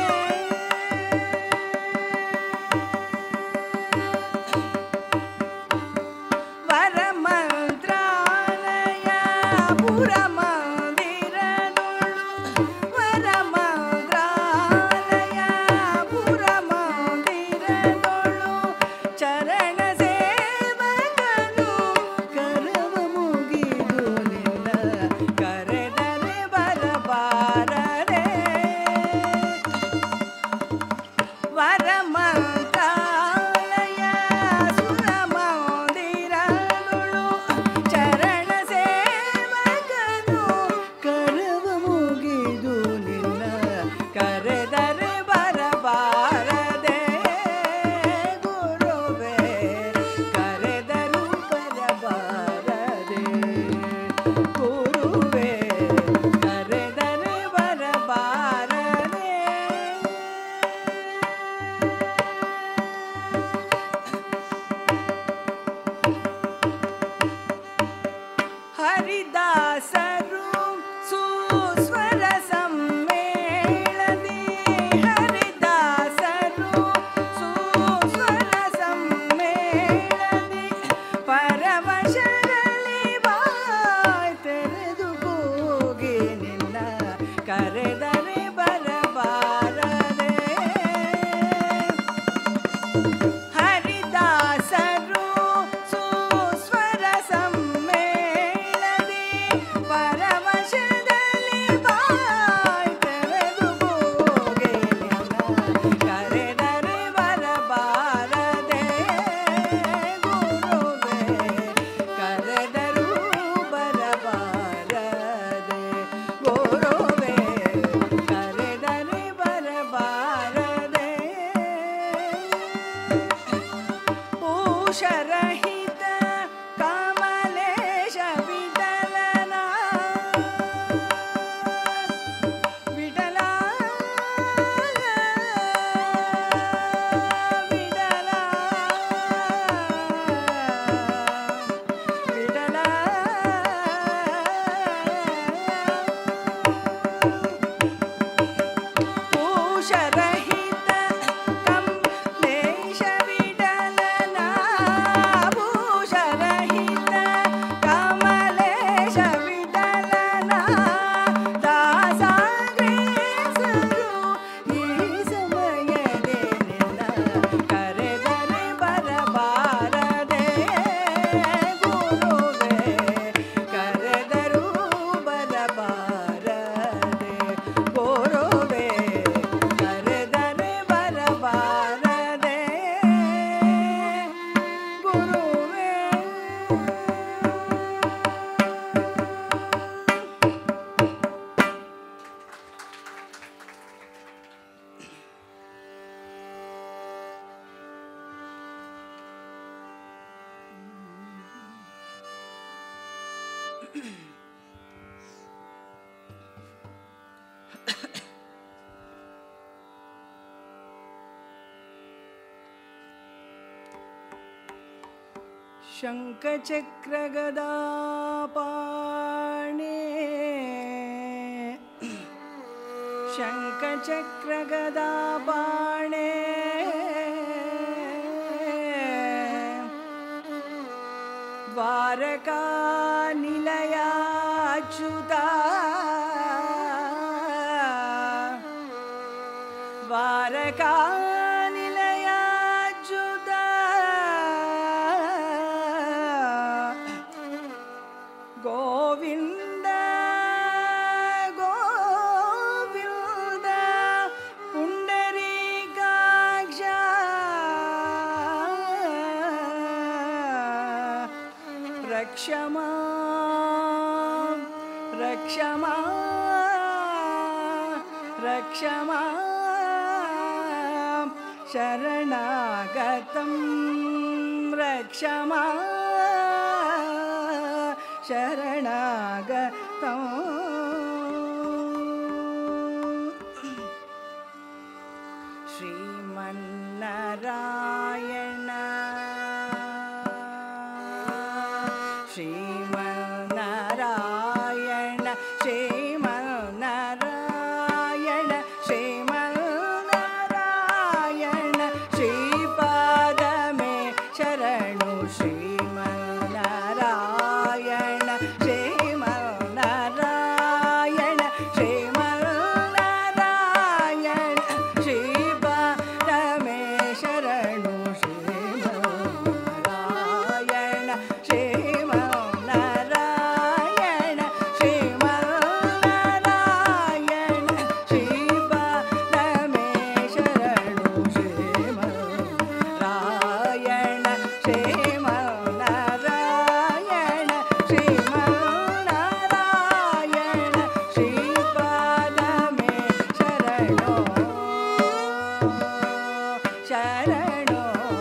ವರಮಂತ್ರಾಲಯ ಪುರಮಂದಿರದೊಳು ವರಮಂತ್ರಾಲಯ ಪುರಮಂದಿರದೊಳು ಚರಣ ಸೇವಕನು ಕರವ ಮುಗಿದು ನಿನ್ನ ಕರೆದರೆ ಬರಬಾರದೆ ವರಮಂತ್ರಾಲಯ ಸುರಮಂದಿರದೊಳು ಚರಣ ಸೇವಕನು ಕರವ ಮುಗಿದು ನಿನ್ನ ಕರೆದರೆ ಬರಬಾರದೆ ಗುರುವೇ ಕರೆದರು ಬರಬಾರದೆ ಗುರುವೇ ಕರೆದರೆ ಬರಬಾರದೆ ಹರಿದಾಸರು ಸುಸ್ವರ ಸಮ್ಮೇಳದಿ ಹರಿದಾಸರು ಸುಸ್ವರ ಸಮ್ಮೇಳದಿ ಪರವಶದಲ್ಲಿ ಬಾಯ್ ತೆರೆದು ಹೋಗಿ ನಿನ್ನ ಕರೆದರೆ ಬರಬಾರದೆ ಹರಿದಾಸರು ಸುಸ್ವರ ಸಮ್ಮೇಳದಿ ಪರವಶದಲ್ಲಿ ಬಾಯ್ ತೆರೆದು ಹೋಗೆ ಕರೆದರೆ ಬರಬಾರದೆ ಗುರುವೇ ಕರೆದರೂ ಬರಬಾರದೆ ಗುರುವೇ ಕರೆದರೆ ಬರಬಾರದೆ ಊಷರಹಿತ ಕಮಲೇಶ ವಿಠಲನ ವಿಠಲ ವಿಠಲ ವಿಠಲ ಭೂಷರಹಿತ ಕಮಲೇಶ ವಿಠಲನ ಭೂಷರಹಿತ ಕಮಲೇಶ ವಿಠಲನ ದಾಸಾಗ್ರೇಸರು ಈ ಸಮಯದೇ ನಿನ್ನ ಕರೆದರೆ ಬರಬಾರದೆ ಗುರುವೇ ಕರೆದರೂ ಬರಬಾರದೆ ಗುರುವೇ ಕರೆದರೆ ಬರಬಾರದೆ ಗುರುವೇ शङ्खचक्रगदापाणे शङ्खचक्रगदापाणे द्वारकानिलयाच्युता रक्षमा रक्षमा रक्षमा शरणागतं रक्षमा शरणागतम् श्रीमन्नारायण श्रीमन्नारायण श्रीमन्नारायण श्रीमन्नारायण श्रीपादमे शरणु श्रीमन्नारायण श्रीमन्नारायण श्रीमन्नारायण श्रीपादमे शरणु श्रीमन्नारायण श्रीमन्नारायण श्रीमन्नारायण श्रीपादमे शरणु श्रीमन्नारायण श्रीमन्नारायण श्रीमन्नारायण श्रीपादमे शरणो शरणो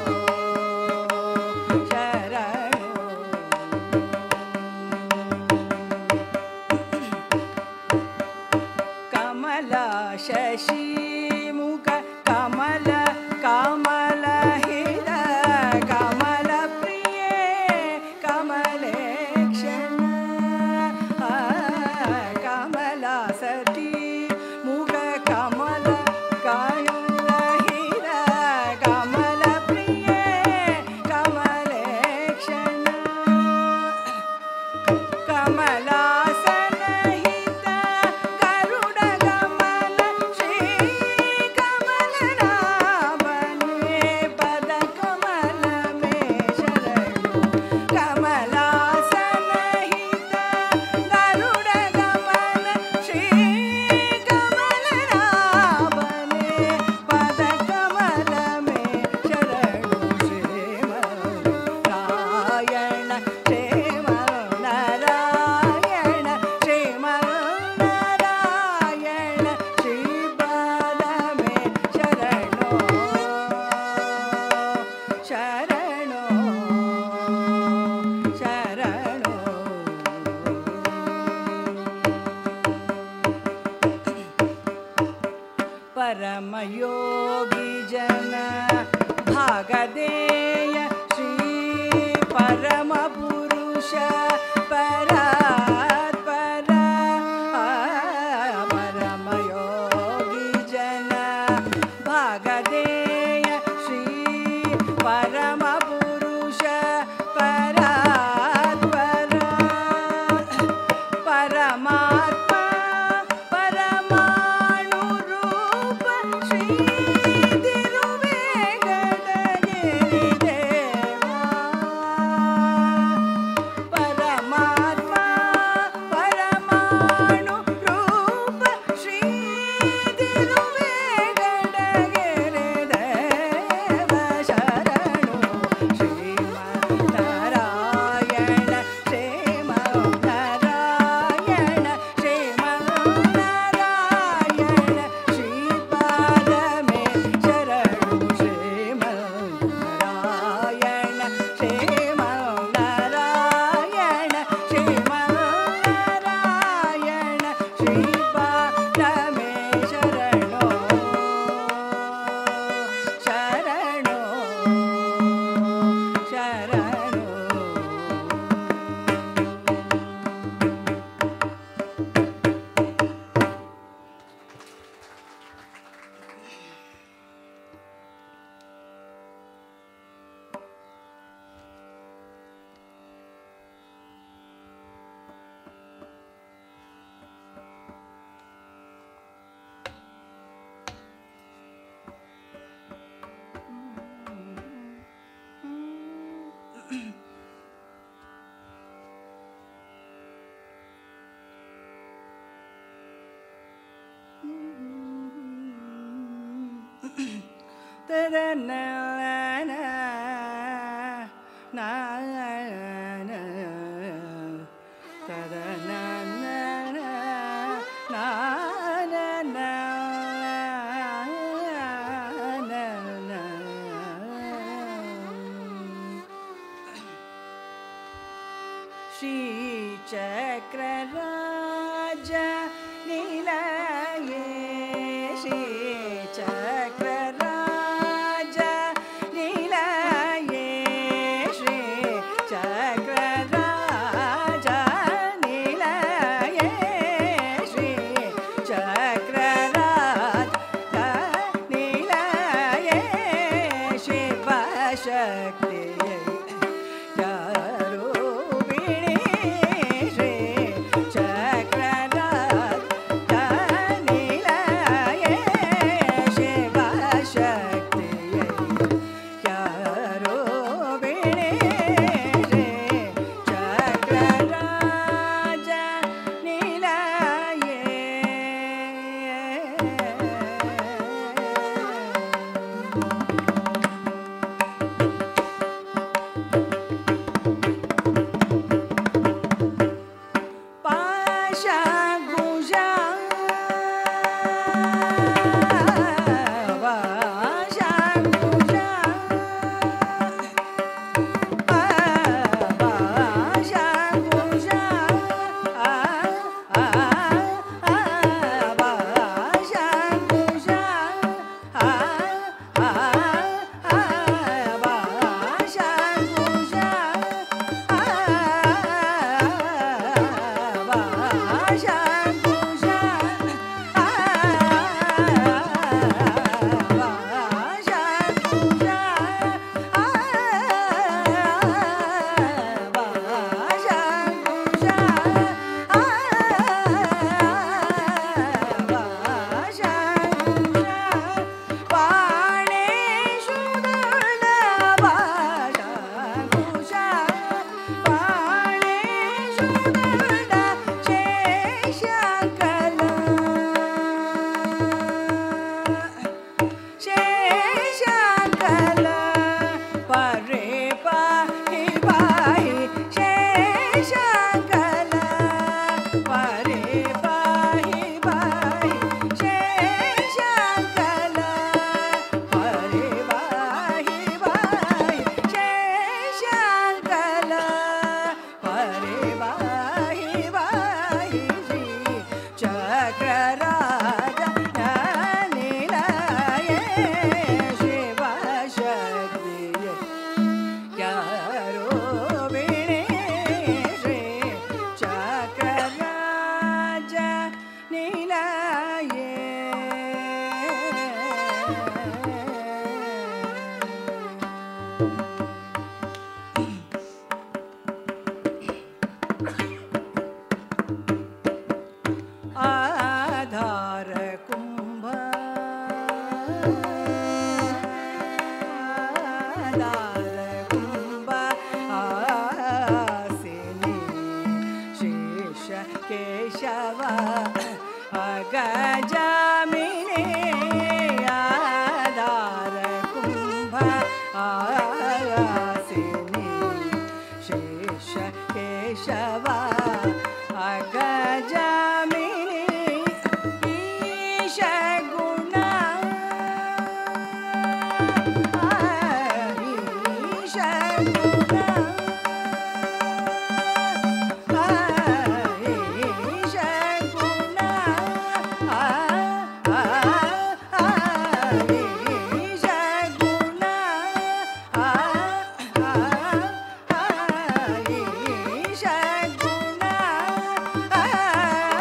कमल शशिमुख कमल कमल हिर कमल प्रिये कमलेक्षण कमल सती मुख कमल कायुल हिर कमल प्रिये कमलेक्षण कमलासनहित गरुडगमन श्रीकमलनाभने पदकमल मे शरणु कमलासनहित गरुडगमन श्रीकमलनाभने पदकमल मे शरणु श्रीमन्नारायण श्रीमन्नारायण श्रीमन्नारायण श्रीपादमे शरणो शरणो शरणो परमयोगी जन भागदेय श्री परमपुरुष परात्पर परमयोगी जन भागदेय श्री परमपुरुष परात्पर परमात्मा परमाणुरूप श्री तिरुवेगडगिरिदेवा परमात्मा परमाणुरूप श्री तिरुवेगडगिरिदेव शरणु श्रीमन्नारायण श्रीमन्नारायण श्रीमन्नारायण श्रीपादमे शरणु श्रीमन्नारायण श्रीमन्नारायण श्रीमन्नारायण श्रीपादमे शरणो शरणो शरणो ತದನ श्रीचक्रराज निलये श्रीचक्रराज निलये श्रीचक्रराज निलये श्रीचक्रराज निलये शिवशक्तियै ಯಾರೂಪಿಣಿ ಶ್ರೀ ಚಕ್ರನಾಥ ನಿಲಯೇ ಶಿವಶಕ್ತಿಯೇ ಯಾರೂಪಿಣಿ ಶ್ರೀ ಚಕ್ರರಾಜ ನಿಲಯೇ ಪಾಶಾಂಕುಶಾ ಪಾಶಾಂಕುಶಾ ಪಾಶಾಂಕುಶಾ ಪಾಶಾಂಕುಶಾ ಪಾಶಾಂಕುಶಾ ಶೇಷಕಲ ಪರೇ ಪಾಹಿ ಪಾಹಿ ಶೇಷಕಲ ಪರೇ ಪಾಹಿ ಪಾಹಿ ಶೇಷಕಲ ಪರೇ ಪಾಹಿ ಪಾಹಿ ಶೇಷಕಲ ಪರೇ ಪಾಹಿ ಪಾಹಿ ಶ್ರೀ ಚಕ್ರರಾಜ ನಿಲಯೇ ಶಿವಶಕ್ತಿಯೇ ಯಾರೋ ಬಿಣೆ ಶ್ರೀ ಚಕ್ರರಾಜ ನಿಲಯೇ ಆಧಾರ ಕುಂಭ ಆಧಾರ ಕುಂಭ ಆಸಿನಿ ಶೇಷ ಕೇಶವ ಅಗಜಾಮಿನಿ ಆಧಾರ ಕುಂಭ ಆಸಿನಿ ಶೇಷ ಕೇಶವ ಅಗಜಾಮಿನಿ ಈಶ ಗುಣ ಈಶ ಗುಣ ಈಶ ಗುಣ ಈಶ ಗುಣ ಈಶ ಗುಣ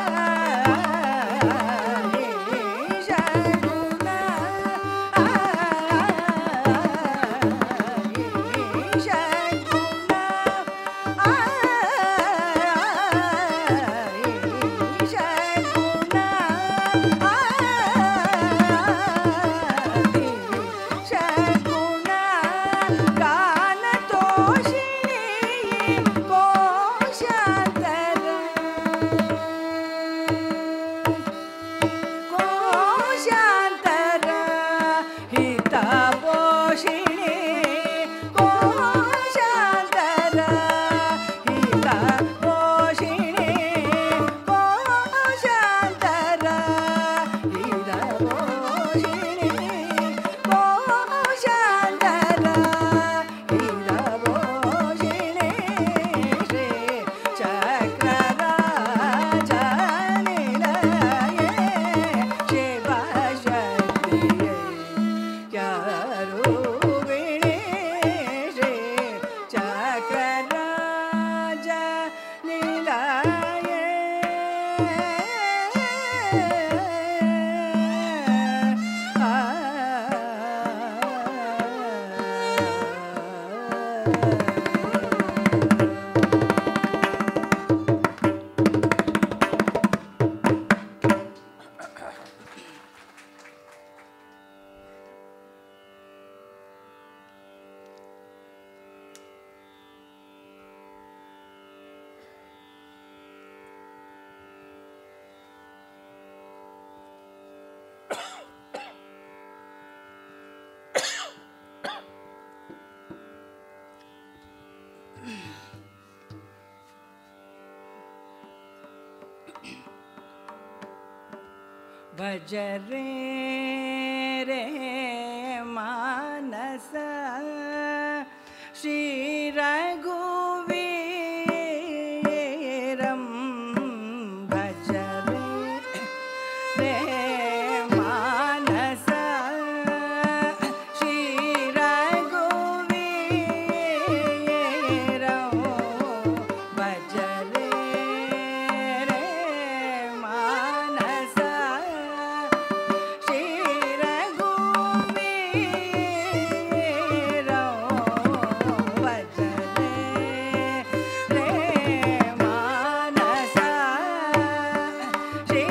ಭಜ ರೇ ರೇ ಮಾನಸ ಶ್ರೀ ರಘುವೀರಂ ಭಜ ರೇ ರೇ ಮಾನಸ ಶ್ರೀ ರಘುವೀರಂ ಭಜ ರೇ ರೇ ಮಾನಸ ಶ್ರೀ ರಘುವೀರಂ ಭಜ ರೇ ರೇ ಮಾನಸ ಶ್ರೀ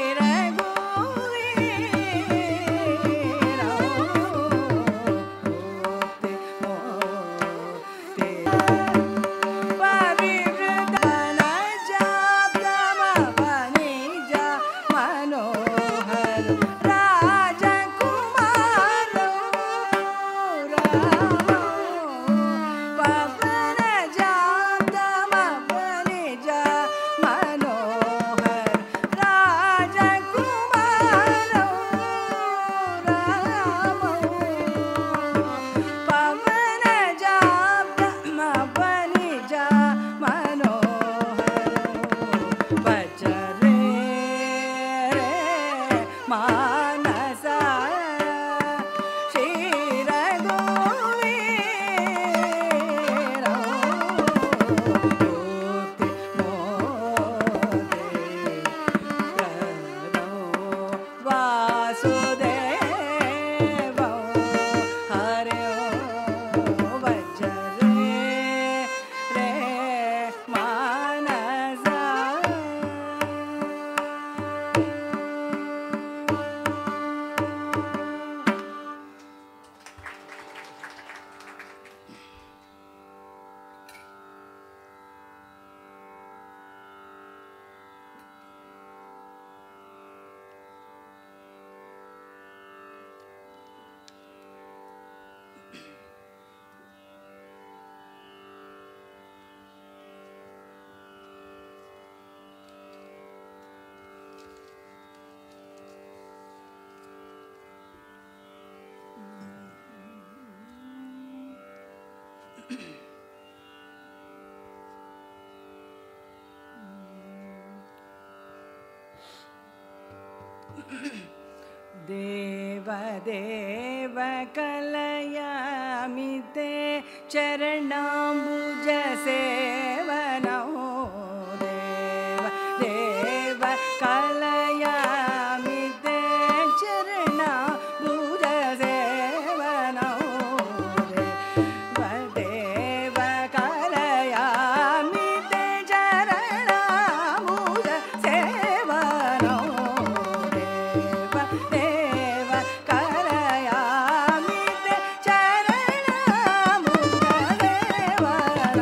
मनोहर राजकुमार पवन जातम जा मनोहर राजकुमार राम पवन जातम जा मनोहर भज रे रे मानसा श्री रघुवीरा ज्योति मोदे प्रणो वासुदेव हरे भज रे रे मानसा देव देव कलयामि ते चरणाम्बुज सेवनौ देव देव कलयामि ते चरणाम्बुज सेवनौ देव देव कलयामि ते चरणाम्बुज सेवनौ देव देव कलयामि ते चरणाम्बुज सेवनौ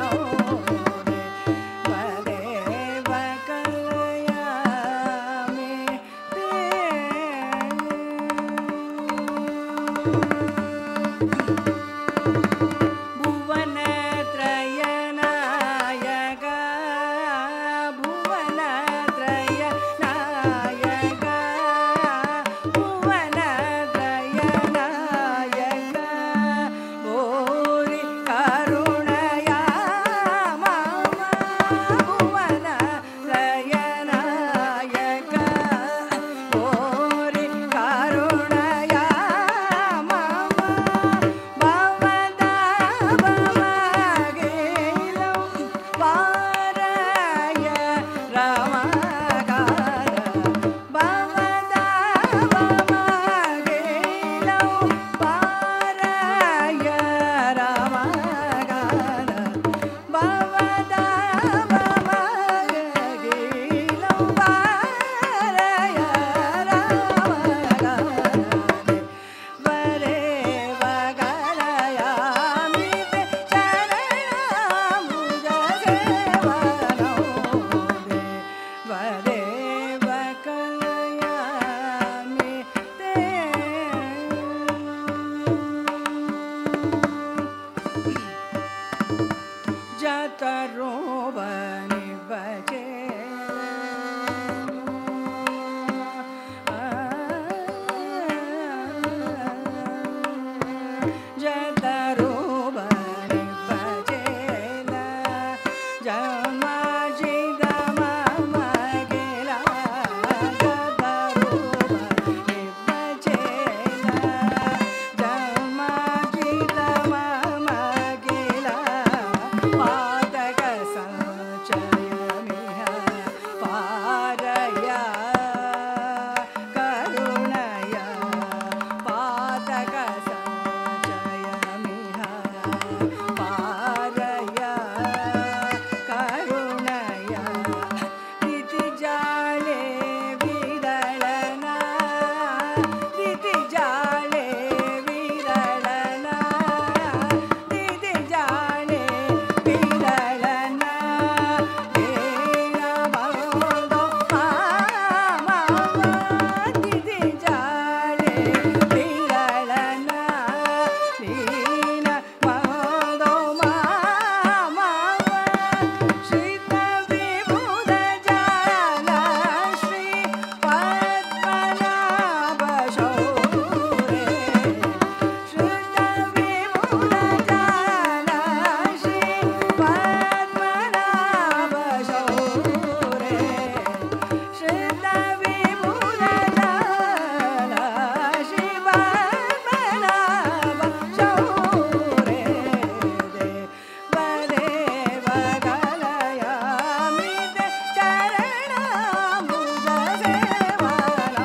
ಜತರೋಬನಿ ಬಜೆ ಜತರೋಬನಿ ಬಜೆಲ ಜಮ ಜಿದ ಮಮ ಗೆಲ ಜತರೋಬನಿ ಬಜೆಲ ಜಮ ಜಿದ ಮಮ ಗೆಲ ಪಾದಕ ಸಂಚಯ ಮಿಹ ಪಾರಯ ಕರುಣಯ ಪಾದಕ ಸಂಚಯ ಮಿಹ ಪಾರಯ ಕರುಣಯ ದಿತಿ ಜಾಳೆ ವಿರಳನ ದಿತಿ ಜಾಳೆ ವಿರಳನ ದಿತಿ ಜಾಳೆ ವಿರಳನ ದೇನ ಬಂದೋ ಮಾಮ ದಿತಿ ಜಾಳೆ ವಿರಳನ ದೀನ ಬಂದೋ ಮಾಮ ಶ್ರೀತ ವಿಭುದ ಜಾಲ ಶ್ರೀ ಪದ್ಮನಾಭ ಶೌರೇ ಶ್ರೀತ ವಿಭುದ ಜಾಲ ಶ್ರೀ ಪದ್ಮನಾಭ ಶೌರೇ ಶ್ರೀತ ವಿಭುದ ಜಾಲ ಶ್ರೀ ಪದ್ಮನಾಭ ಶೌರೇ ದೇವದೇವ ಕಲಯಾಮಿತೆ ಚರಣಾಂಬುಜ ಸೇವನೌ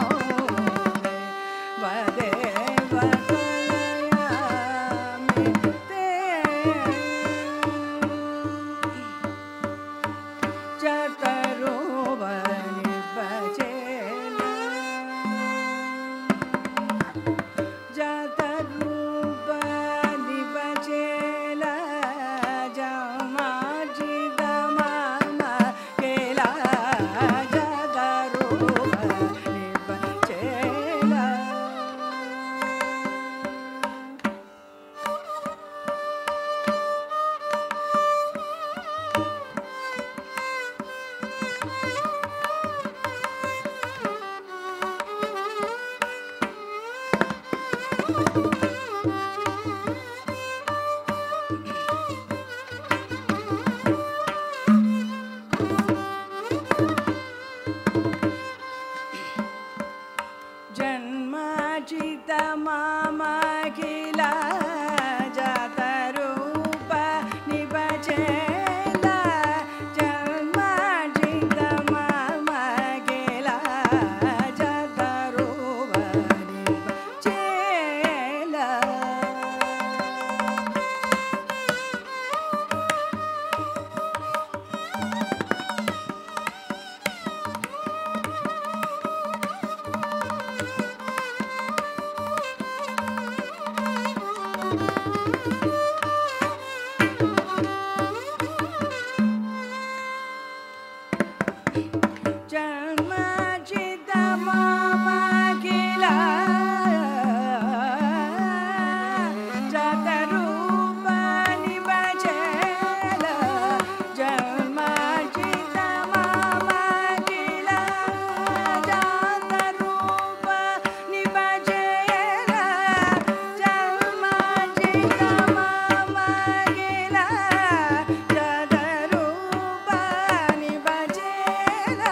ದೇವದೇವ ಕಲಯಾಮಿತೆ ಚತರೋಬನಿ ಬಜೇಲ ಜತರೂಪನಿ ಬಜೇಲ ಜಮಾಜಿದ ಮಾಮ ಕೇಲ ಜತರೂಪನಿ ಬಜೇಲ ಜನ್ಮಾಜಿತ ಮಾಮ ಕಿಲ ಜಾತರೂಪ ನಿಭಜೇಲ ಜನ್ಮಾಜಿತ ಮಾಮ ಕಿಲ ಜಾತರೂಪ ನಿಭಜೇಲ ಜನ್ಮಜಿತ ಮಾಮ ಕಿಲ ಜತರೂಪ ನಿಭಜೇಲ ಜನ್ಮಜಿತ ಮಾಮ ಕಿಲ ಜತರೂಪ ನಿಭಜೇಲ ಜನ್ಮಜಿತ ಮಾಮ ಕಿಲ ಜತರೂಪ ನಿಭಜೇಲ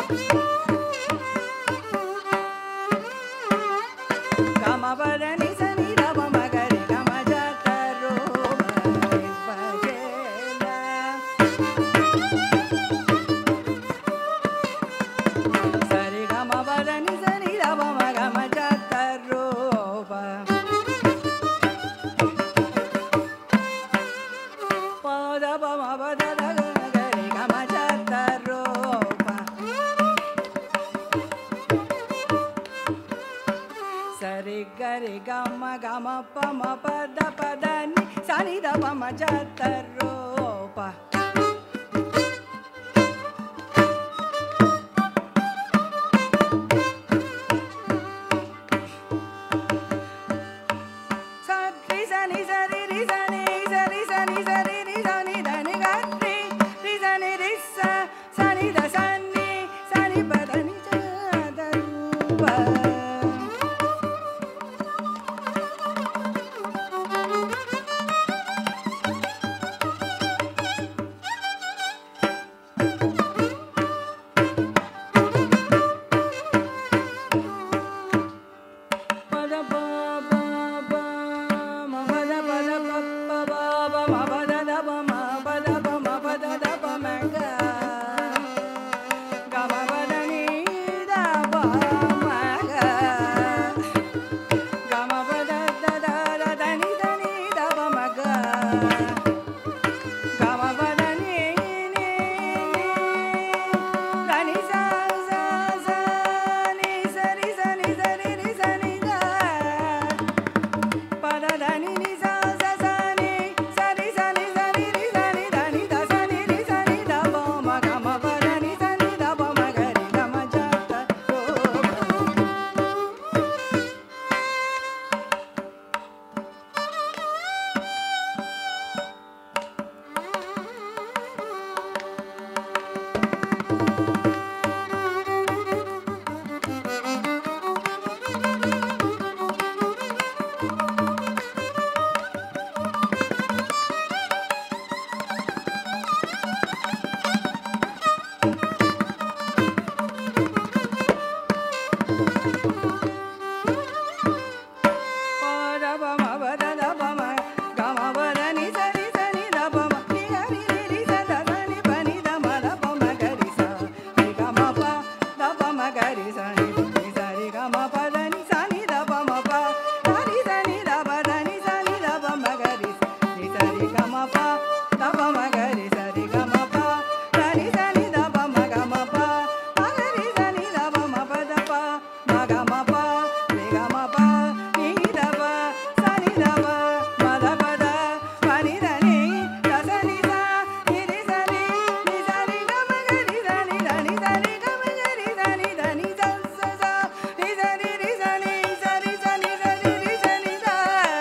ಗಮ ಪದ ನಿ ಸ ನಿ ದ ಪ ಮ ಗ ರಿ ಗ ಮ ಜ ತ ರೋ ಮ ರಿ ಪ ಗೆ ಲ. ಸ ರಿ ಗ ಮ ಪದ ನಿ ಸ ನಿ ದ ಪ ಮ ಗ ಮ ಜ ತ ರೋ ಪ. ಪದ ಪ ಮ ಪದ ದ ಗ ಗ ರಿ ಗ ಮ ಜ ತ ರೋ ಪ. ಸರಿ ಗರಿ ಗಮ ಗಮ ಪ ಮ ಪದ ಪದ ನಿ ಸನಿ ದ ಪ ಮ ಜ ತ ರೋ ಪ. ಸರಿ ಸನಿ ಸರಿ ರಿ ಸನಿ ಸರಿ ಸನಿ ಸರಿ ರಿ ಸನಿ ದ ನಿ ಗ ರಿ ರಿ ಸನಿ ರಿ ಸ ಸನಿ ದ ಸನಿ ಸನಿ ಪ ದ ನಿ ಜ ದ ರೂಪ. ಪದ ಪ ಪ ಪ ಮ ಪದ ಪದ ಪ ಪ ಪ ಪ ಮ ಪದ ದ ಪ ಮ ಪದ ಪ ಮ ಪದ ದ ಪ ಮ ಗ ಗ ಮ ಪದ ni ದ ಪ ಮ ಗ ಗ ಮ ಪದ ದ ದ ದ ದ ni ದ ni ದ ಪ ಮ ಗ ಗ ಮ ಪದ ni ni ದ ni ಸ ಸ ಸ ni ಸ ರಿ ಸ ni ಸ ರಿ ರಿ ಸ ni ದ ಪದ ದ ನಿ ನಿ ಸ ಸ ಸ ni ಸ ರಿ ಸ ni ಸ ರಿ ರಿ ಸ ni ದ ni ದ ಸ ni ರಿ ಸ ni ದ ಪ ಮ ಗ ಮ ಪ ದ ni ಸ ni ದ ಪ ಮ ಗ ರಿ ಗ ಮ ಜ ತ ರೋ ಪ. ಪದ ಪ ಮ ಪದ ದ ಪ ಮ ಗ ಮ ಪದ ni ಸ ರಿ ಸ ni ದ ಪ ಮ ni ಗ ರಿ ರಿ ರಿ ಸ ದ ಸ ni ಪ ni ದ ಮ ದ ಪ ಮ ಗ ರಿ ಸ ರಿ ಗ ಮ ಪ ದ ಪ ಮ ಗ ರಿ ಸ ni ನಿ ಸ ರಿ ಗ ಮ ಪ ದ ni ಸ ni ದ ಪ ಮ ಪ ದ ರಿ ಸ ni ದ ಪ ದ ni ಸ ni ದ ಪ ಮ ಗ ರಿ ಸ ni ಸ ರಿ ಗ ಮ ಪ ದ ಪ ಮ ಗ ರಿ ಸ ರಿ ಗ ಮ ಪ ದ ni ಸ ni ದ ಪ ಮ ಗ ಮ ಪ ಮ ಗ ರಿ ಸ ni ದ ಪ ಮ ಪ ದ ಪ ಮ ಗ ಮ ಪ ರಿ ಗ ಮ ಪ ni ದ ಪ ಸ ni ದ ಪ ಮ ದ ಪ ದ ಪ ni ದ ni ದ ಸ ni ಸ ni ರಿ ಸ ni ni ಸ ರಿ ಗ ಮ ಗ ರಿ ಸ ni ದ ni ಸ ರಿ ಗ ಮ ಗ ರಿ ಸ ni ದ ni ಸ ಸ ಸ ni ಸ ರಿ ರಿ ಸ ni ಸ ರಿ ಸ ni ಸ ರಿ ರಿ ಸ ni ದ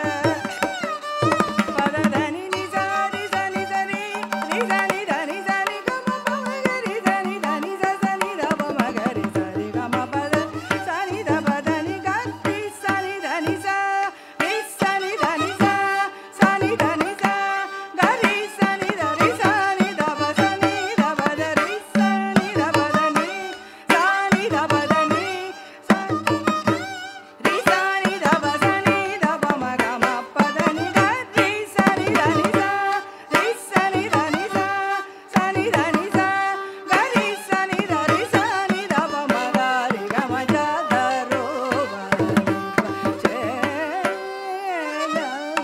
ಪದ ದ ನಿ ನಿ ಸ ರಿ ಸ ನಿ ಸ ರಿ ರಿ ಸ ನಿ ದ ನಿ ಸ ರಿ ಗ ಮ ಪ ಮ ಗ ರಿ ಸ ni ದ ni ಸ ಸ ni ದ ಪ ಮ ಗ ರಿ ಸ ರಿ ಗ ಮ ಪ ದ ಸ ni ದ ಪ ದ ni ಗ ರಿ ಸ ni ದ ni ಸ ರಿ ಸ ni ದ ni ಸ ಸ ni ದ ni ಸ ಗ ರಿ ಸ ni ದ ರಿ ಸ ni ದ ಪ ಸ ni ದ ಪ ದ ರಿ ಸ ni ದ ಪ ದ ni ಸ ni ದ ಪ ದ ni ಸ ರಿ ಸ ni ದ ಪ ಸ ni ದ ಪ ಮ ಗ ಮ ಪ ದ ni ಗ ರಿ ಸ ni ದ ni ಸ ರಿ ಸ ni ದ ni ಸ ಸ ni ದ ni ಸ ಗ ರಿ ಸ ni ದ ರಿ ಸ ni ದ ಪ ಮ ಗ ರಿ ಗ ಮ ಜ ದ ರೋ ವ ರಿ ಪ ಚೇ ಲ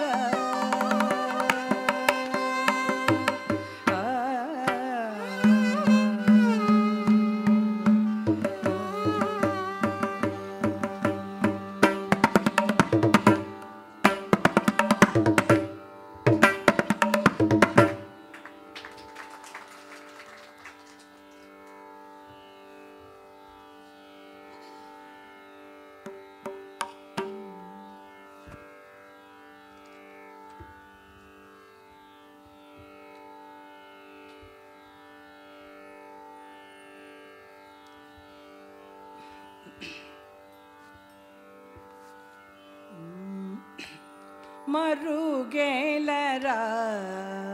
ಮರುಗೇಲರ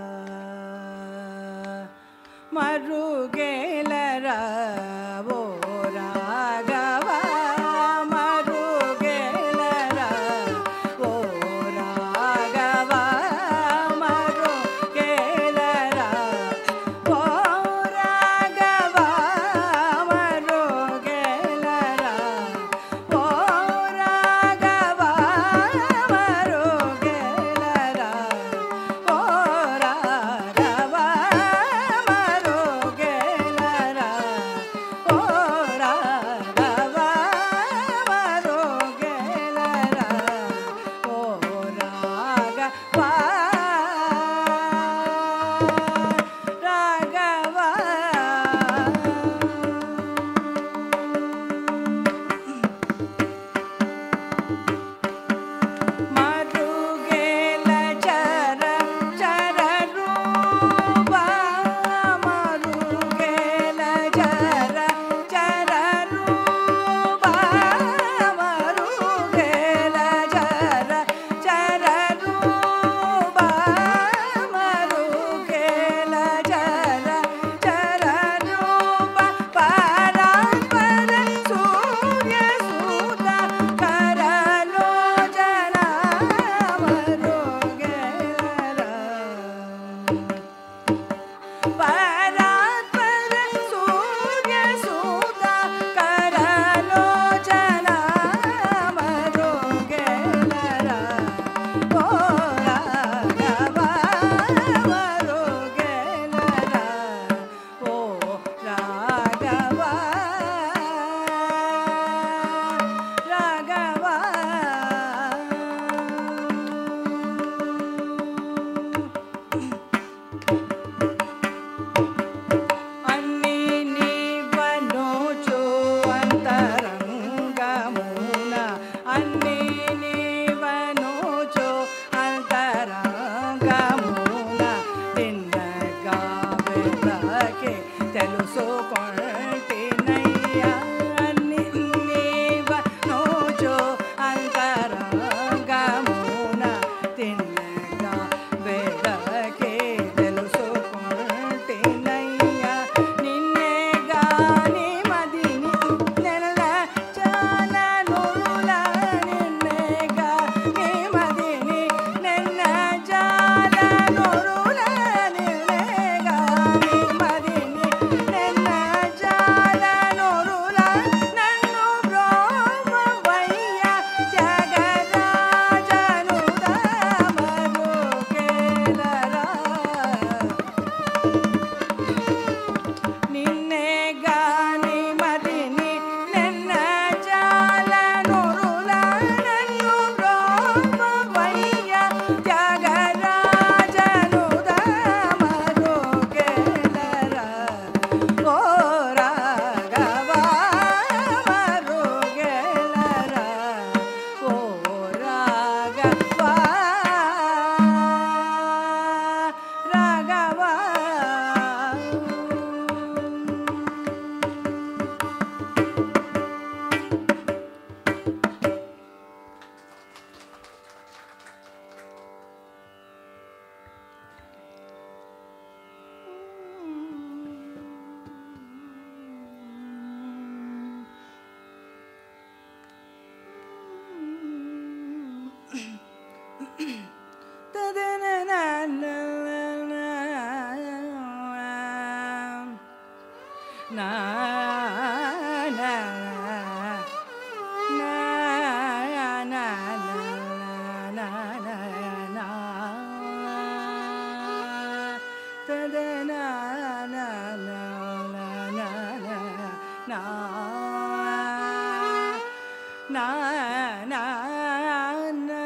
ಮರುಗೇಲರ ಓ na na na na na na na na da da na na na na na na na na na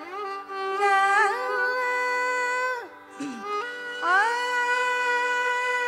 ಆ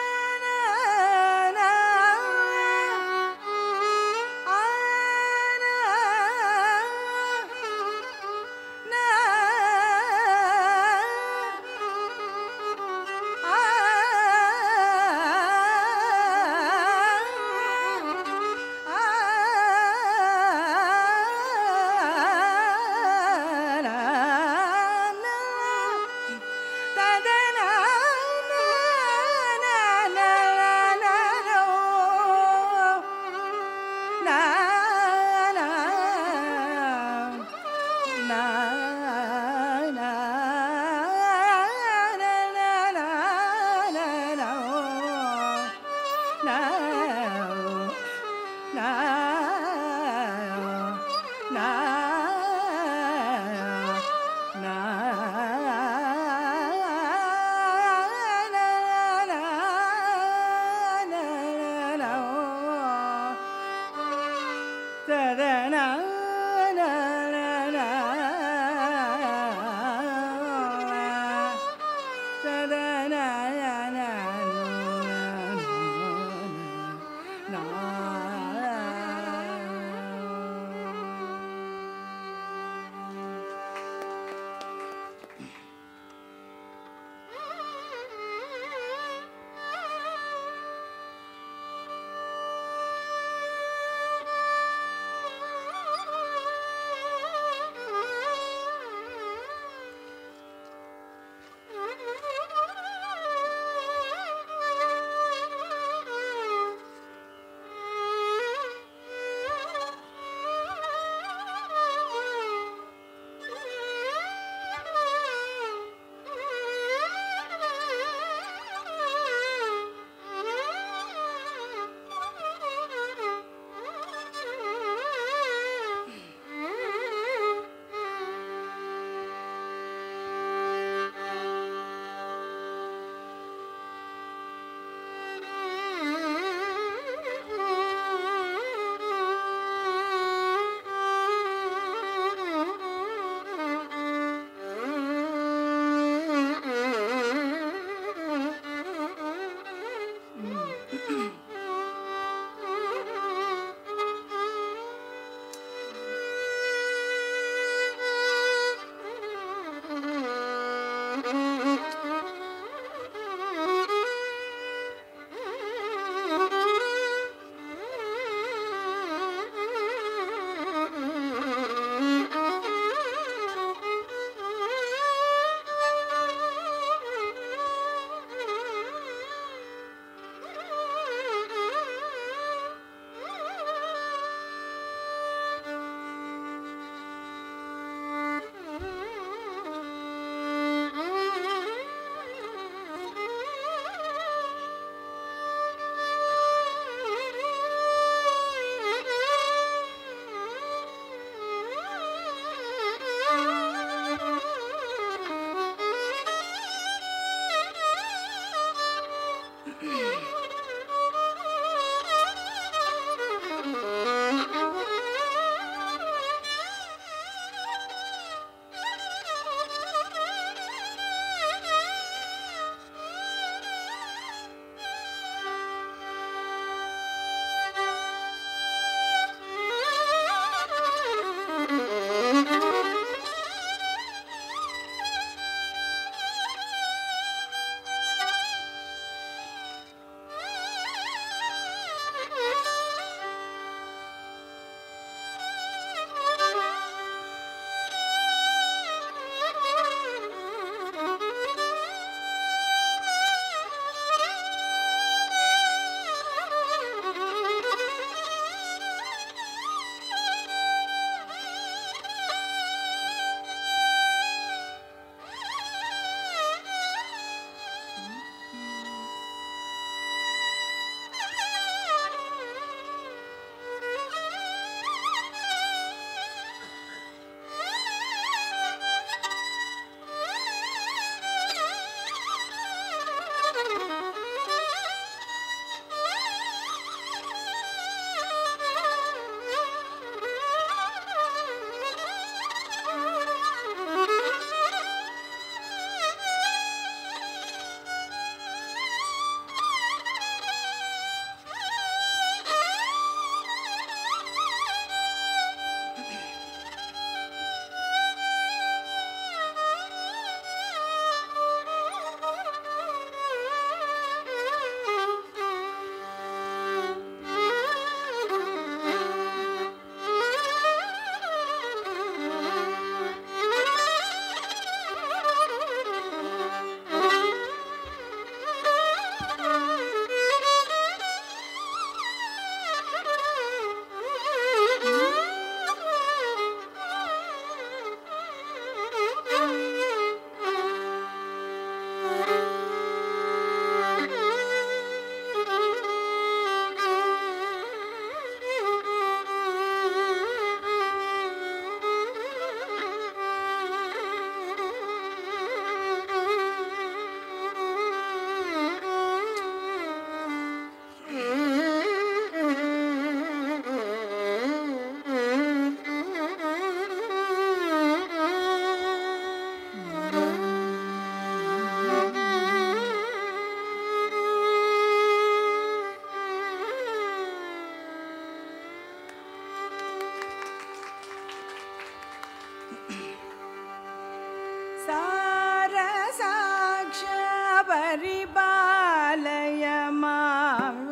ಪರಿಪಾಲಯ ಮಾವ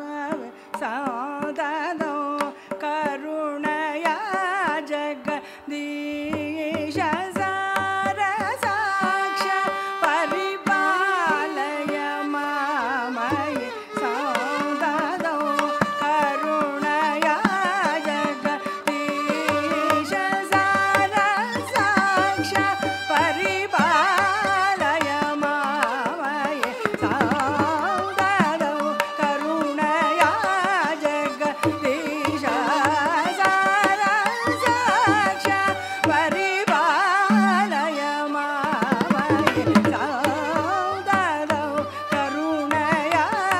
ಸದನೋ ಕರುಣಯ ಜಗದೀಶ ಸಾರ ಸಾಕ್ಷ ಪರಿಪಾಲಯ ಮಾಮಯ ಸದನೋ ಕರುಣಯ ಜಗದೀಶ ಸಾರ ಸಾಕ್ಷ ಪರಿಪಾಲಯ ಮಾಮಯ ಸದನೋ ಕರುಣಯ ಜಗದೀಶ ಸಾರ ಸಾಕ್ಷ ಪರಿಪಾಲಯ ಮಾಮಯ ಸದನೋ ಕರುಣಯ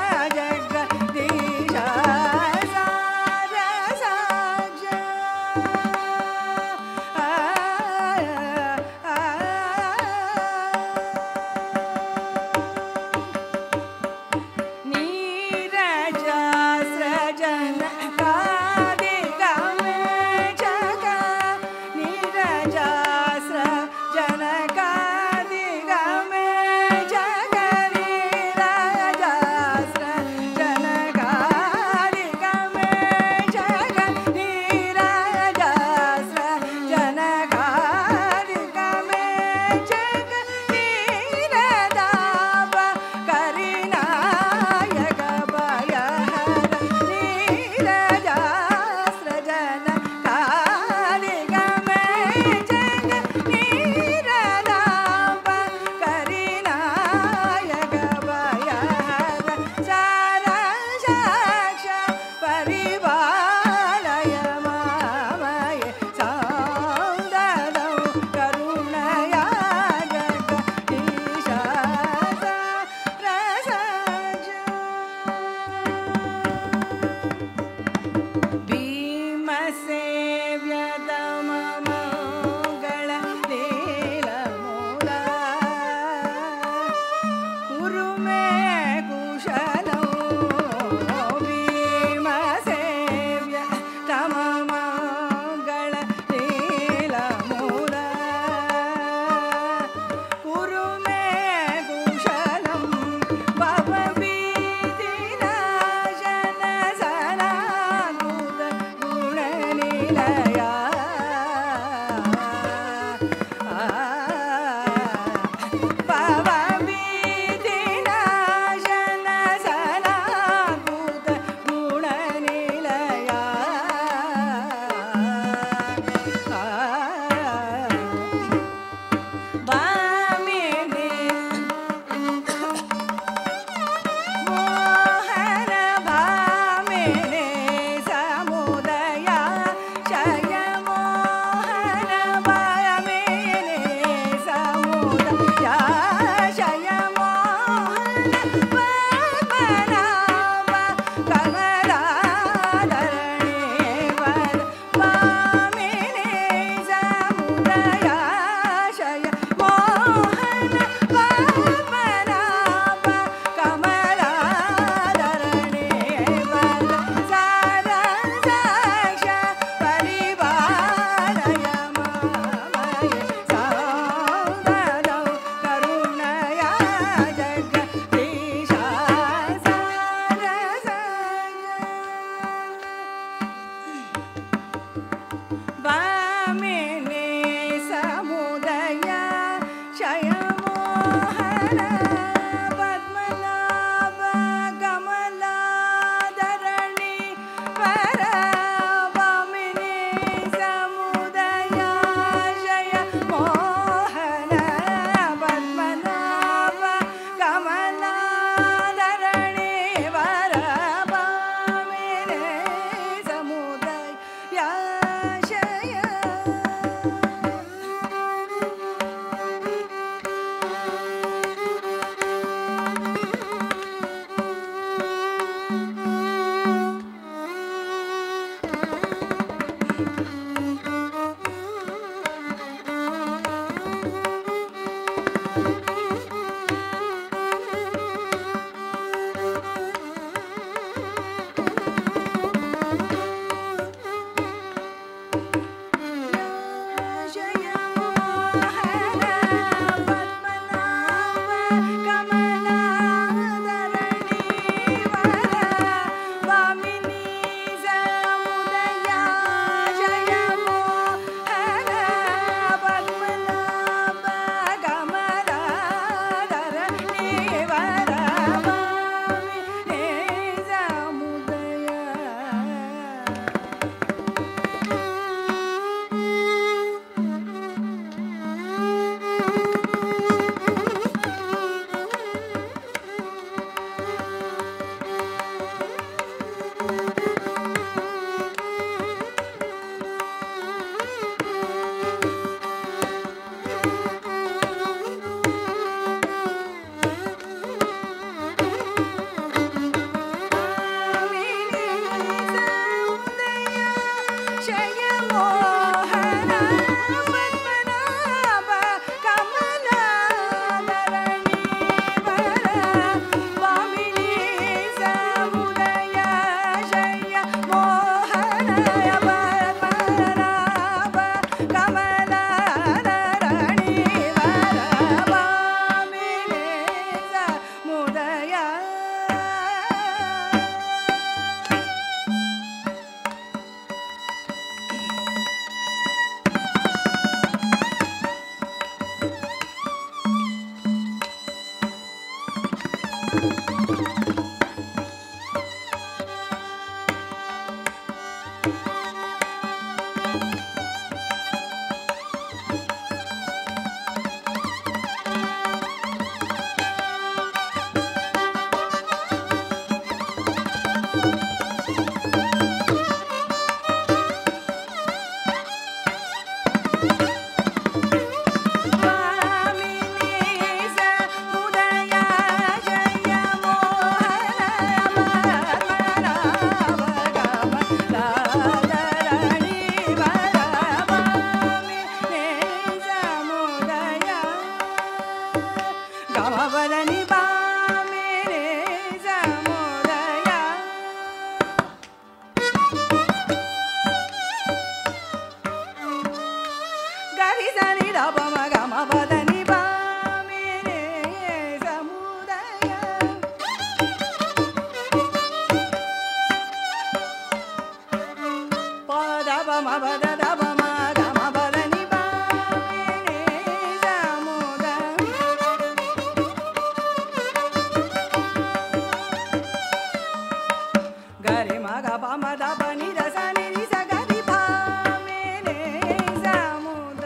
ಮದ ಬನಿ ರಸ ನಿರಿ ಸಗರಿ ಭಾ ಮೇರೆ ಸಮುದ್ರ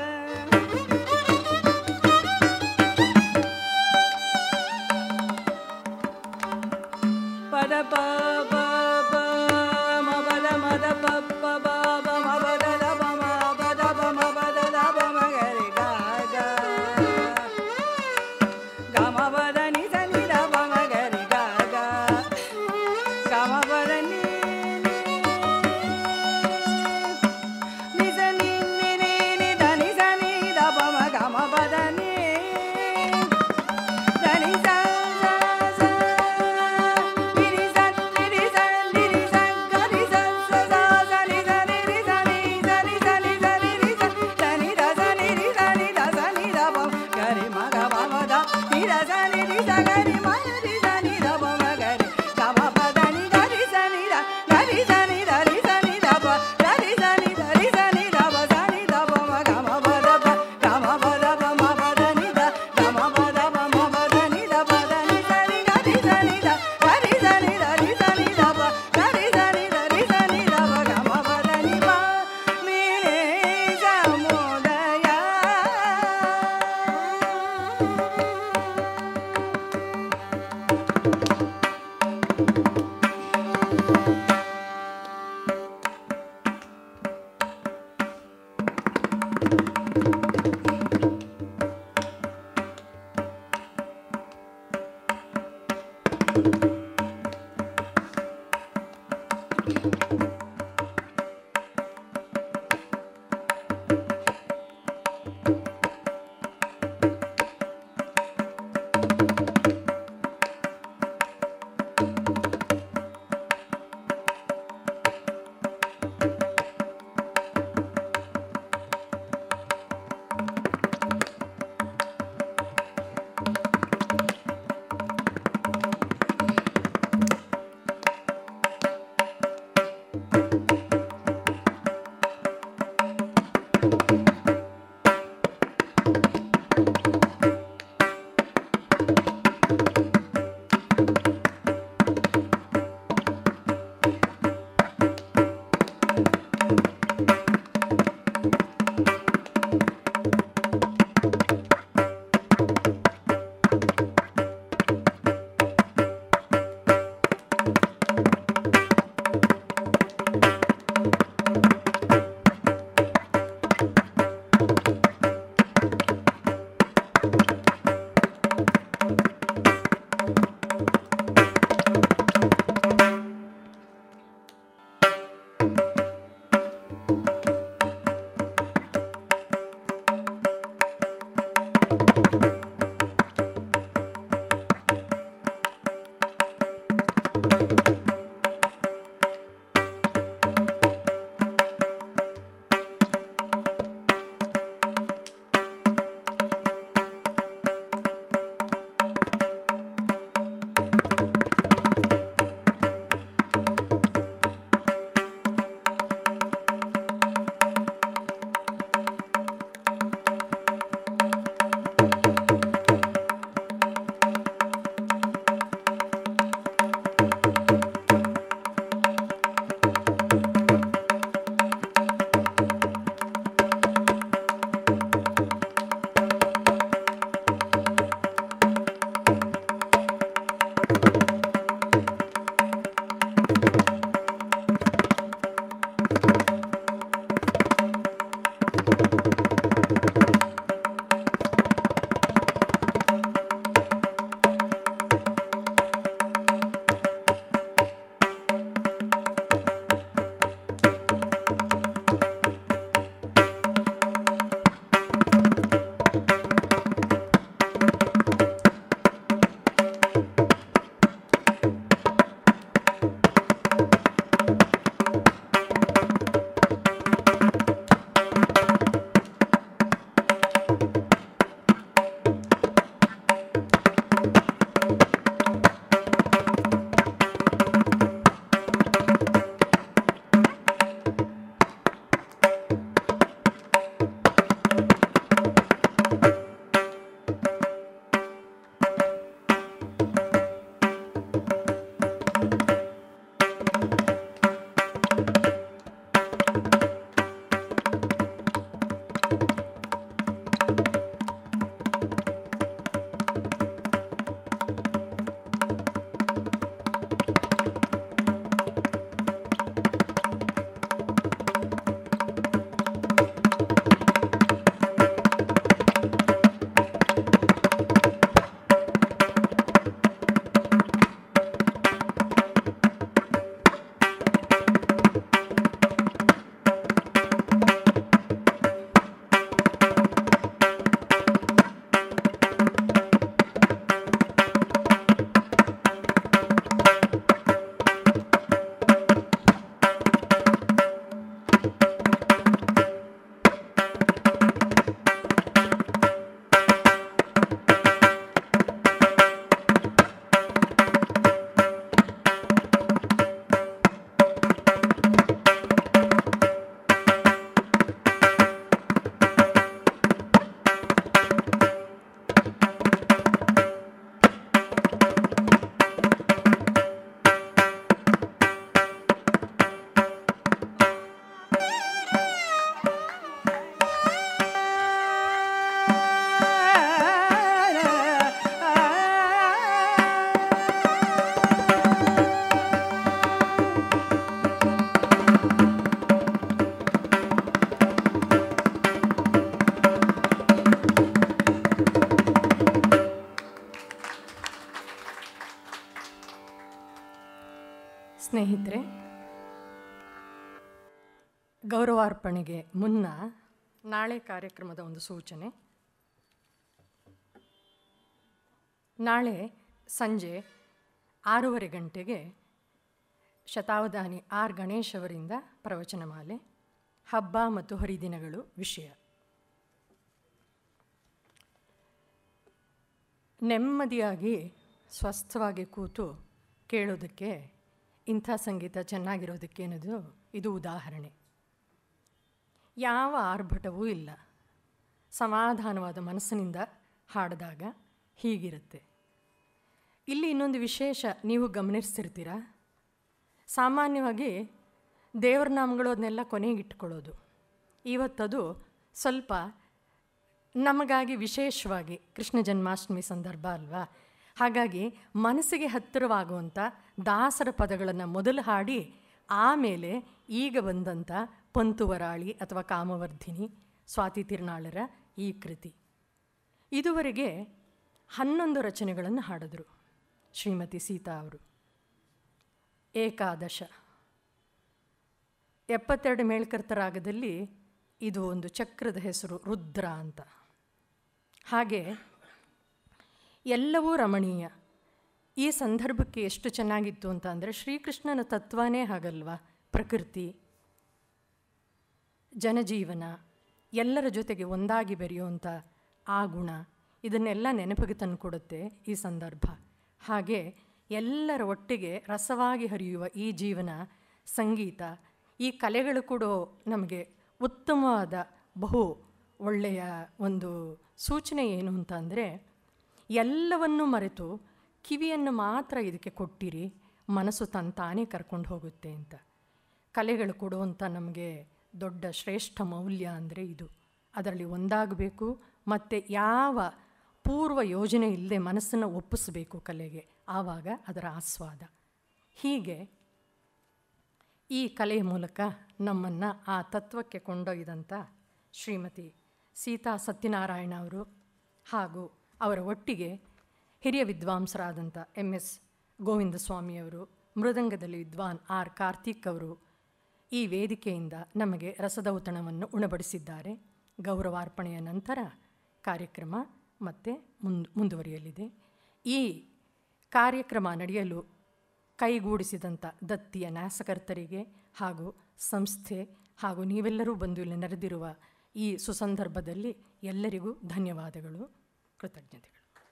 ಪದ ಪ ಪ ಪ ಮ ಪದ ಮದ ಪ ಪ ಬ ಬ ಮ ಪದ ದ ಬ ಮ ಪದ ಬ ಮ ಪದ ದ ಬ ಮ ಗ ರಿ ಗ ಗ ಗ ಮ ಪದ ನಿ ಸ ನಿ ದ ಬ ಮ ಗ ರಿ ಗ ಗ ಗ ಮ ಪದ ನಿ ನಿ ಸ ನಿ ನಿ ನಿ ನಿ ದ ನಿ ಸ ನಿ ದ ಬ ಮ ಗ ಮ ಪದ ನಿ దని సా సా సా నిరి సా నిరి సా నిరి సా గరి సా సా సా సా ని సా నిరి సా ని సా ని సా ని సా నిరి సా సా ని ద సా నిరి సా ని ద సా ని ద బ గరి మ గ బ మ ద ని ద సా నిరి సా గరి మ రి సా ని ద బ మ గరి గ మ ప ద ని గరి సా ని ద గరి సా ని ద రి సా ని ద బ గరి సా ని ద రి సా ని ద బ సా ని ద బ మ గ మ ప ద బ గ మ ప ద బ మ ప ద ని ద గ మ ప ద బ మ ప ద ని ద ప ద ని సా ని గ రి సా ని ద గరి సా ని ద రి సా ని ద బ గరి సా ని ద రి సా ని ద బ గ మ ప ద ని బ మీ రే సమోదయ ಸ್ನೇಹಿತರೆ ಗೌರವಾರ್ಪಣೆಗೆ ಮುನ್ನ ನಾಳೆ ಕಾರ್ಯಕ್ರಮದ ಒಂದು ಸೂಚನೆ ನಾಳೆ ಸಂಜೆ ಆರೂವರೆ ಗಂಟೆಗೆ ಶತಾವಧಾನಿ ಆರ್ ಗಣೇಶ್ ಅವರಿಂದ ಪ್ರವಚನಮಾಲೆ ಹಬ್ಬ ಮತ್ತು ಹರಿದಿನಗಳು ವಿಷಯ ನೆಮ್ಮದಿಯಾಗಿ ಸ್ವಸ್ಥವಾಗಿ ಕೂತು ಕೇಳೋದಕ್ಕೆ ಇಂಥ ಸಂಗೀತ ಚೆನ್ನಾಗಿರೋದಕ್ಕೆ ಅನ್ನೋದು ಇದು ಉದಾಹರಣೆ ಯಾವ ಆರ್ಭಟವೂ ಇಲ್ಲ ಸಮಾಧಾನವಾದ ಮನಸ್ಸಿನಿಂದ ಹಾಡಿದಾಗ ಹೀಗಿರುತ್ತೆ ಇಲ್ಲಿ ಇನ್ನೊಂದು ವಿಶೇಷ ನೀವು ಗಮನಿಸ್ತಿರ್ತೀರ ಸಾಮಾನ್ಯವಾಗಿ ದೇವರ ನಾಮಗಳು ಅದನ್ನೆಲ್ಲ ಕೊನೆಗಿಟ್ಕೊಳ್ಳೋದು ಇವತ್ತದು ಸ್ವಲ್ಪ ನಮಗಾಗಿ ವಿಶೇಷವಾಗಿ ಕೃಷ್ಣ ಜನ್ಮಾಷ್ಟಮಿ ಸಂದರ್ಭ ಅಲ್ವಾ ಹಾಗಾಗಿ ಮನಸ್ಸಿಗೆ ಹತ್ತಿರವಾಗುವಂಥ ದಾಸರ ಪದಗಳನ್ನು ಮೊದಲು ಹಾಡಿ ಆಮೇಲೆ ಈಗ ಬಂದಂಥ ಪಂತುವರಾಳಿ ಅಥವಾ ಕಾಮವರ್ಧಿನಿ ಸ್ವಾತಿ ತಿರುನಾಳರ ಈ ಕೃತಿ ಇದುವರೆಗೆ ಹನ್ನೊಂದು ರಚನೆಗಳನ್ನು ಹಾಡಿದರು ಶ್ರೀಮತಿ ಸೀತಾ ಅವರು ಏಕಾದಶ ಎಪ್ಪತ್ತೆರಡು ಮೇಳ್ಕರ್ತ ರಾಗದಲ್ಲಿ ಇದು ಒಂದು ಚಕ್ರದ ಹೆಸರು ರುದ್ರ ಅಂತ ಹಾಗೆ ಎಲ್ಲವೂ ರಮಣೀಯ ಈ ಸಂದರ್ಭಕ್ಕೆ ಎಷ್ಟು ಚೆನ್ನಾಗಿತ್ತು ಅಂತ ಅಂದರೆ ಶ್ರೀಕೃಷ್ಣನ ತತ್ವನೇ ಹಾಗಲ್ವಾ ಪ್ರಕೃತಿ ಜನಜೀವನ ಎಲ್ಲರ ಜೊತೆಗೆ ಒಂದಾಗಿ ಬೆರೆಯುವಂಥ ಆ ಗುಣ ಇದನ್ನೆಲ್ಲ ನೆನಪಿಗೆ ತಂದುಕೊಡುತ್ತೆ ಈ ಸಂದರ್ಭ ಹಾಗೆ ಎಲ್ಲರ ಒಟ್ಟಿಗೆ ರಸವಾಗಿ ಹರಿಯುವ ಈ ಜೀವನ ಸಂಗೀತ ಈ ಕಲೆಗಳು ಕೂಡ ನಮಗೆ ಉತ್ತಮವಾದ ಬಹು ಒಳ್ಳೆಯ ಒಂದು ಸೂಚನೆ ಏನು ಅಂತ ಅಂದರೆ ಎಲ್ಲವನ್ನೂ ಮರೆತು ಕಿವಿಯನ್ನು ಮಾತ್ರ ಇದಕ್ಕೆ ಕೊಟ್ಟಿರಿ ಮನಸ್ಸು ತಂತಾನೇ ಕರ್ಕೊಂಡು ಹೋಗುತ್ತೆ ಅಂತ ಕಲೆಗಳು ಕೊಡುವಂಥ ನಮಗೆ ದೊಡ್ಡ ಶ್ರೇಷ್ಠ ಮೌಲ್ಯ ಅಂದರೆ ಇದು ಅದರಲ್ಲಿ ಒಂದಾಗಬೇಕು ಮತ್ತು ಯಾವ ಪೂರ್ವ ಯೋಜನೆ ಇಲ್ಲದೆ ಮನಸ್ಸನ್ನು ಒಪ್ಪಿಸಬೇಕು ಕಲೆಗೆ ಆವಾಗ ಅದರ ಆಸ್ವಾದ ಹೀಗೆ ಈ ಕಲೆಯ ಮೂಲಕ ನಮ್ಮನ್ನು ಆ ತತ್ವಕ್ಕೆ ಕೊಂಡೊಯ್ದಂಥ ಶ್ರೀಮತಿ ಸೀತಾ ಸತ್ಯನಾರಾಯಣ ಅವರು ಹಾಗೂ ಅವರ ಒಟ್ಟಿಗೆ ಹಿರಿಯ ವಿದ್ವಾಂಸರಾದಂಥ ಎಮ್ ಎಸ್ ಗೋವಿಂದ ಸ್ವಾಮಿಯವರು ಮೃದಂಗದಲ್ಲಿ ವಿದ್ವಾನ್ ಆರ್ ಕಾರ್ತಿಕ್ ಅವರು ಈ ವೇದಿಕೆಯಿಂದ ನಮಗೆ ರಸದೌತಣವನ್ನು ಉಣಬಡಿಸಿದ್ದಾರೆ ಗೌರವಾರ್ಪಣೆಯ ನಂತರ ಕಾರ್ಯಕ್ರಮ ಮತ್ತೆ ಮುಂದ್ ಮುಂದುವರಿಯಲಿದೆ ಈ ಕಾರ್ಯಕ್ರಮ ನಡೆಯಲು ಕೈಗೂಡಿಸಿದಂಥ ದತ್ತಿಯ ನ್ಯಾಸಕರ್ತರಿಗೆ ಹಾಗೂ ಸಂಸ್ಥೆ ಹಾಗೂ ನೀವೆಲ್ಲರೂ ಬಂದು ಇಲ್ಲಿ ನೆರೆದಿರುವ ಈ ಸುಸಂದರ್ಭದಲ್ಲಿ ಎಲ್ಲರಿಗೂ ಧನ್ಯವಾದಗಳು ಕೃತಜ್ಞತೆಗಳು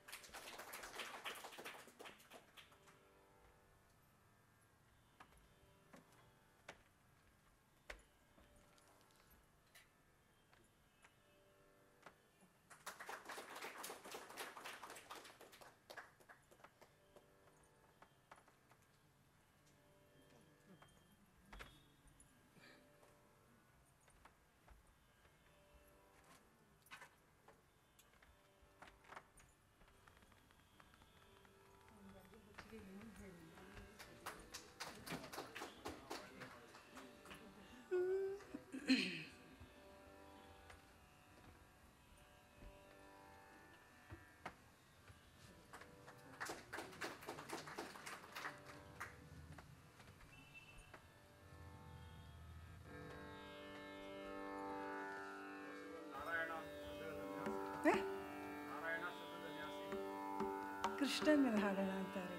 ಕೃಷ್ಣನ ಮೇಲೆ ಹಾಡೋಣ ಅಂತ ಎರಡು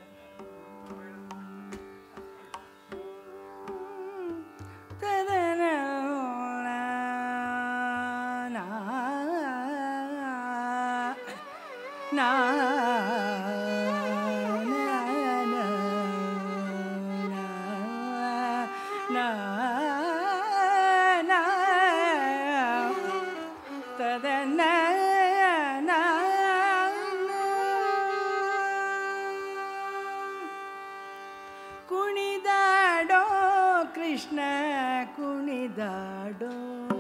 ತದನ ನಾ ನಾ ತದನ ಕುಣಿದಾಡೋ ಕೃಷ್ಣ ಕುಣಿದಾಡೋ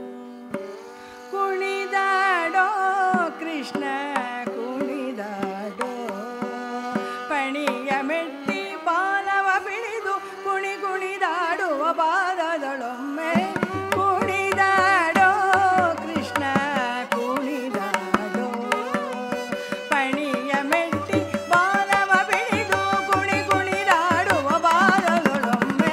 ಕುಣಿದಾಡೋ ಕೃಷ್ಣ ಕುಣಿದಾಡೋ ಪಣಿಯ ಮೆಟ್ಟಿ ಬಾಲವ ಬಿಳಿದು ಕುಣಿ ಕುಣಿದಾಡುವ ಬಾಲದಳೊಮ್ಮೆ ಕುಣಿದಾಡೋ ಕೃಷ್ಣ ಕುಣಿದಾಡೋ ಪಣಿಯ ಮೆಟ್ಟಿ ಬಾಲವ ಬಿಳಿದು ಕುಣಿ ಕುಣಿದಾಡುವ ಬಾಲದೊಳೊಮ್ಮೆ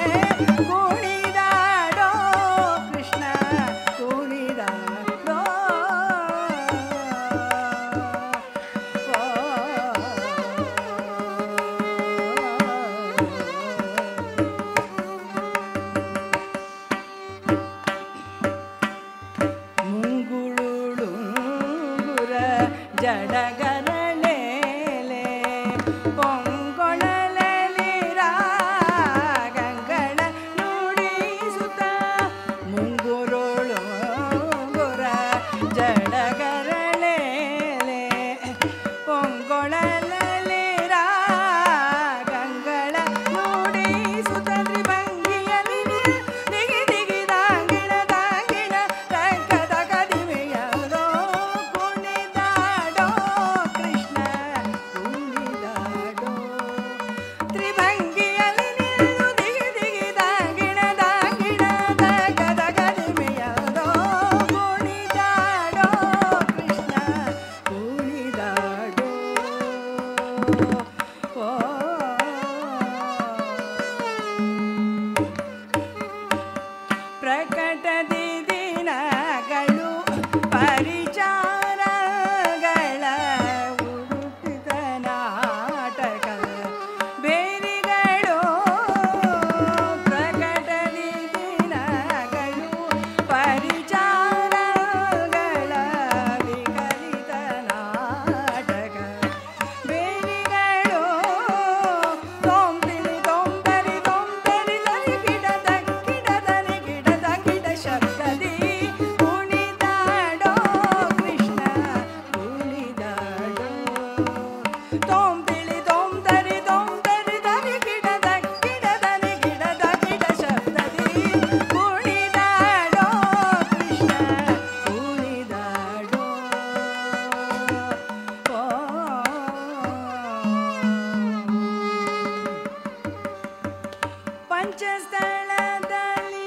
ಪಂಚಸ್ಥಳದಲ್ಲಿ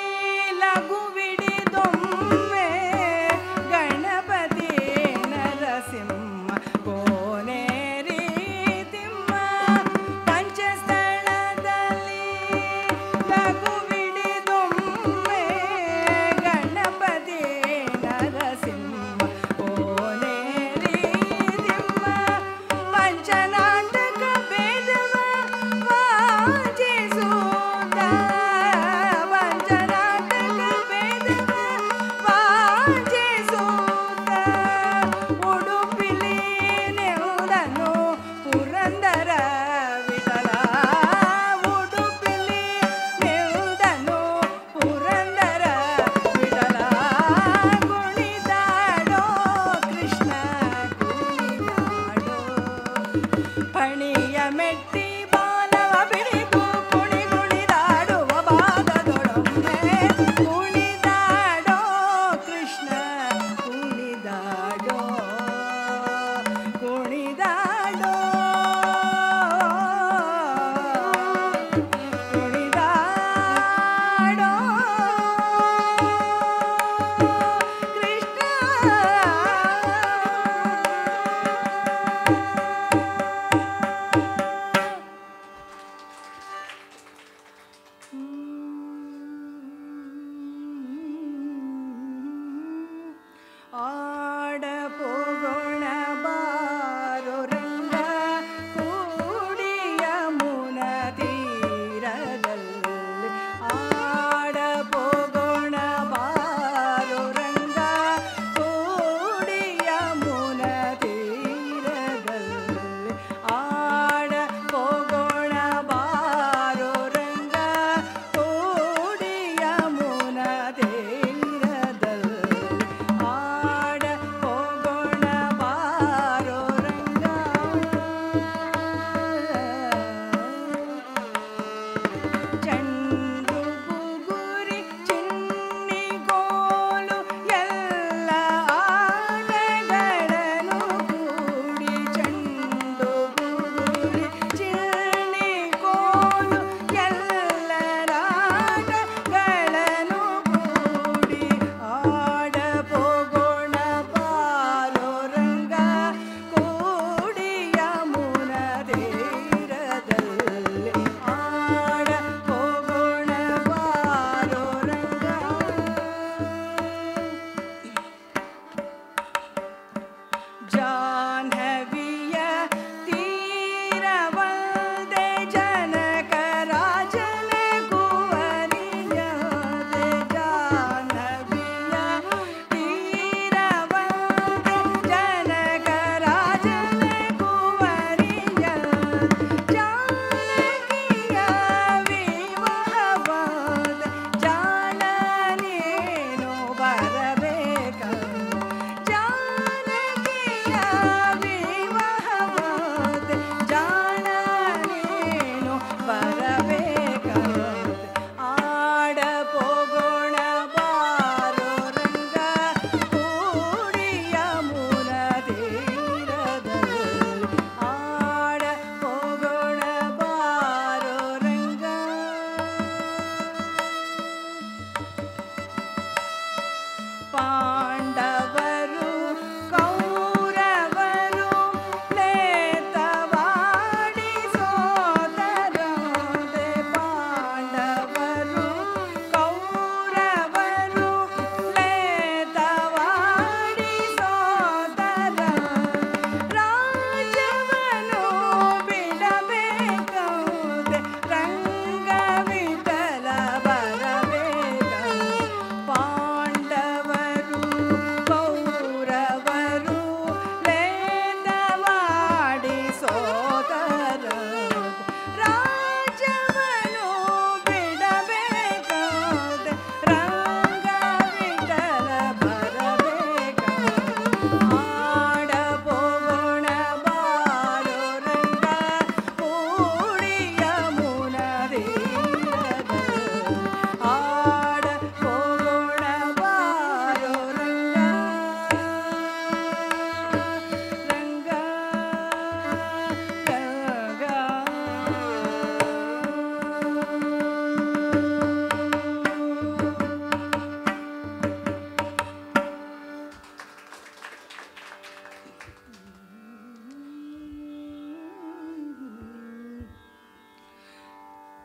ಲಘುವಿಡಿದೊಮ್ಮೆ ಗಣಪತಿ ನರಸಿಂಹ ಕೋನೇರಿ ತಿಮ್ಮ ಪಂಚಸ್ಥಳದಲ್ಲಿ ಲಘುವಿಡಿದೊಮ್ಮೆ ಗಣಪತಿ ನರಸಿಂಹ ಕೋನೇರಿ ತಿಮ್ಮ ಪಂಚನಾಟಕ ಭೇದವ ವಾಚಿಸುತ್ತ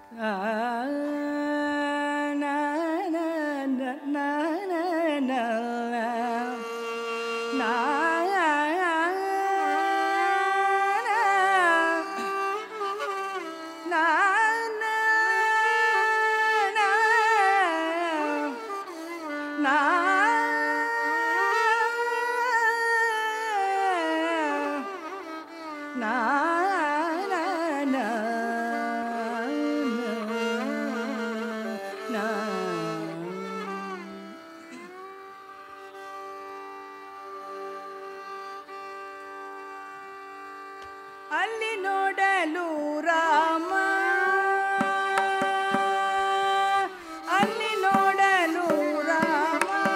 ಆ, ನ, ನ, ನ, ನ, ನ, ನ. ನಾ, ನಾ, ನಾ, ನಾ, ನಾ, ನಾ, ನಾ, ನಾ, ನಾ, ನಾ. ಅಲ್ಲಿ ನೋಡಲು ರಾಮ ಅಲ್ಲಿ ನೋಡಲು ರಾಮ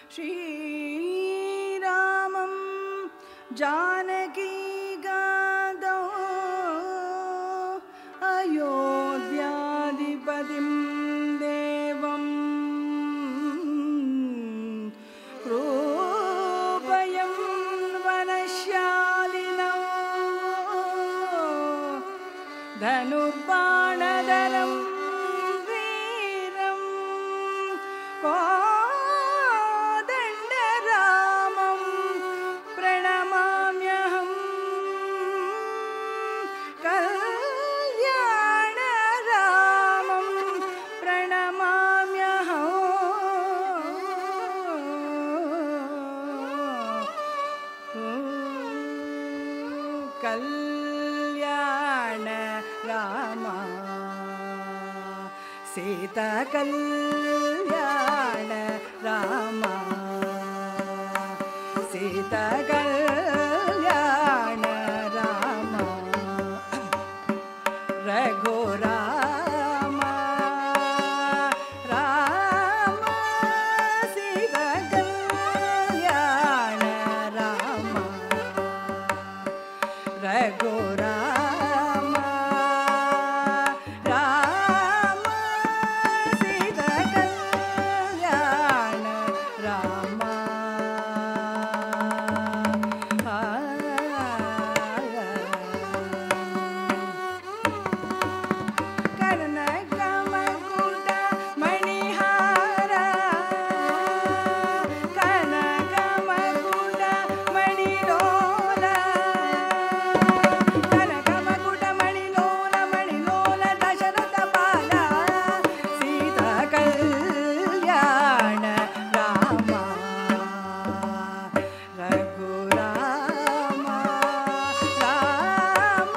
श्रीरामं जानकीगादौ अयोध्याधिपतिं देवं रूपयं वनशालिनौ धनुर्बाणधरं वीरं कोदण्डरामं प्रणमाम्यहम् कल्याणरामं प्रणमाम्यहम् कल्याण रामा सीता कल्याण रामा सीता कल्याण रामा रघुरामा राम सीता कल्याण रामा रघुरामा राम सीता कल्याण रामा ಕನಕಮಕುಟ ಮಣಿಹಾರ ಕನಕಮಕುಟ ಮಣಿಲೋಲ ಕನಕಮಕುಟ ಮಣಿಲೋಲ ಮಣಿಲೋಲ ದಶರಥ ಬಾಲ ಸೀತಾ ಕಲ್ಯಾಣ ರಾಮ ರಘುರಾಮ ರಾಮ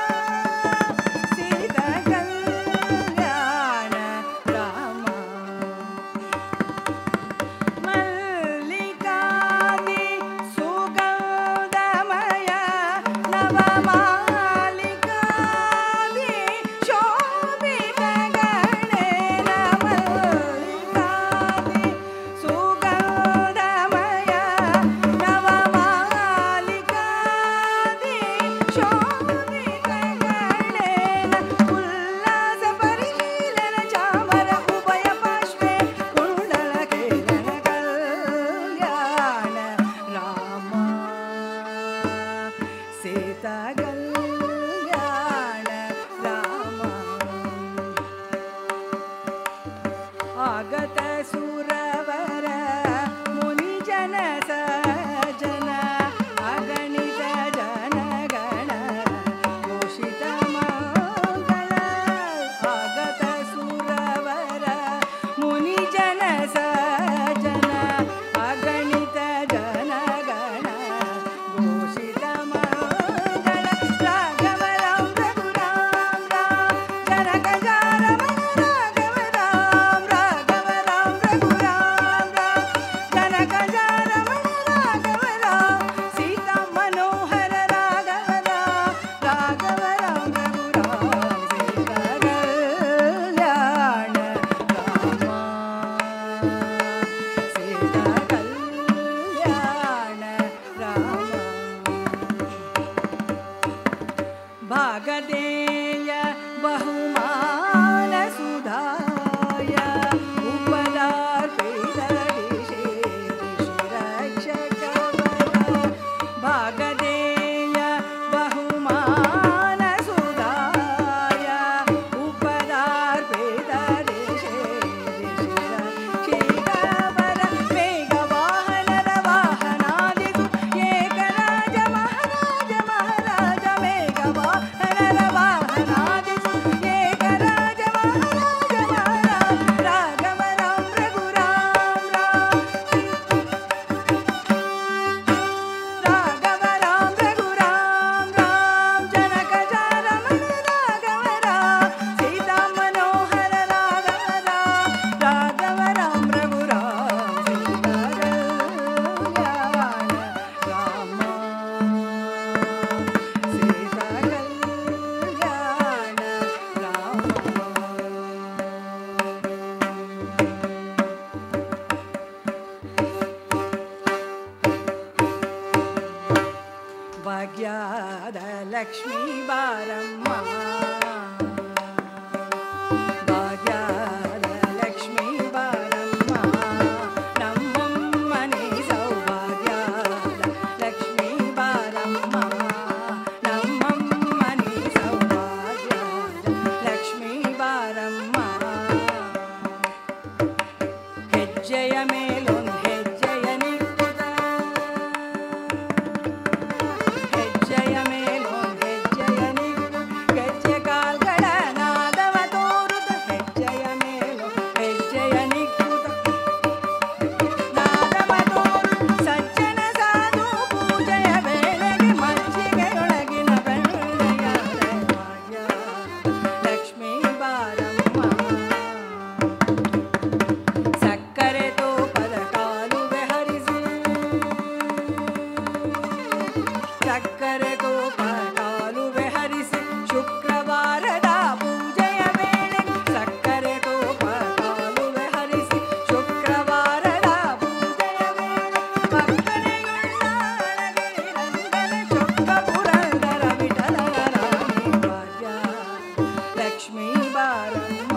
ಸೀತಾ ಕಲ್ಯಾಣ ರಾಮ ಮಲ್ಲಿಕಾದಿ ಸುಗಂಧಮಯ ನವಮಾಲಿಕಾದಿ ಶೋಭಿತ ಗಣೇನ ಮಲ್ಲಿಕಾದಿ ಸುಗಂಧಮಯ ನವಮಾಲಿಕಾದಿ ಶೋಭಿತ ಗಣೇನ ಉಲ್ಲಾಸ ಪರಿಶೀಲನ ಚಾಮರ ಉಭಯ ಪಾರ್ಶ್ವೆ ಕುಂಡಲ ಕೇಳನ ಕಲ್ಯಾಣ ರಾಮ ಸೀತಾ ಕಲ್ಯಾಣ ರಾಮ ಆಗತ ಸುರವರ ಮುನಿಜನ ಸಜನ ಅಗಣಿತ ಜನಗಣ ಘೋಷಿತ ಮಂಗಳ ಆಗತ ಸುರವರ ಮುನಿಜನ ಸಜನ ಅಗಣಿತ ಜನಗಣ ಘೋಷಿತ ಮಂಗಳ ರಾಘವ ರಾಮ ರಘುರಾಮ ರಾಮ ಜನಕ ಜಾರಮ ರಾಘವ ರಾಮ ರಾಘವ ರಾಮ ರಘುರಾಮ ಲಕ್ಷ್ಮೀ ಬಾರಮ್ಮ ಭಾಗ್ಯದ ಲಕ್ಷ್ಮೀ ಬಾರಮ್ಮ ನಮ್ಮಮ್ಮನೆ ಸೌಭಾಗ್ಯದ ಲಕ್ಷ್ಮೀ ಬಾರಮ್ಮ ನಮ್ಮಮ್ಮನೆ ಸೌಭಾಗ್ಯದ ಲಕ್ಷ್ಮೀ ಬಾರಮ್ಮ ಹೆಜ್ಜೆಯ ಮೇಲೊಂದು ಹೆಜ್ಜೆಯ ನಿಕ್ಕುತ್ತ ಹೆಜ್ಜೆಯ ಮೇಲೊಂದು ಹೆಜ್ಜೆಯ ನಿಕ್ಕು ಗೆಜ್ಜೆ ಕಾಲ್ಗಳ ನಾದವ ತೋರುತ್ತ ಹೆಜ್ಜೆಯ ಮೇಲೊ ಹೆಜ್ಜೆಯ ನಿಕ್ಕುತ್ತ ನಾದವ ತೋರು ಸಜ್ಜನ ಸಾಧು ಪೂಜೆಯ ವೇಳೆಗೆ ಮಜ್ಜಿಗೆಯೊಳಗಿನ ಬೆಳ್ಳೆಯ ಭಾಗ್ಯ ಲಕ್ಷ್ಮೀ ಬಾರಮ್ಮ ಸಕ್ಕರೆ ತೂಪದ ಕಾಲುವೆ ಹರಿಸಿ ಸಕ್ಕರೆ ತೂಪ ಕಾಲುವೆ ಹರಿಸಿ ಶುಕ್ರವಾರದ ಪೂಜೆಯ ವೇಳೆ ಸಕ್ಕರೆ ತೂಪ ಕಾಲುವೆ ಹರಿಸಿ ಶುಕ್ರವಾರದ ಪೂಜೆಯ ವೇಳೆ ಮಕ್ಕಳಿಗೊಂಡಾಳಗಿರಿರಂಗನೆ ಚೊಕ್ಕ ಪುರಂದರ ವಿಠಲನ ರಾಣಿ ಭಾಗ್ಯ ಲಕ್ಷ್ಮೀ ಬಾರಮ್ಮ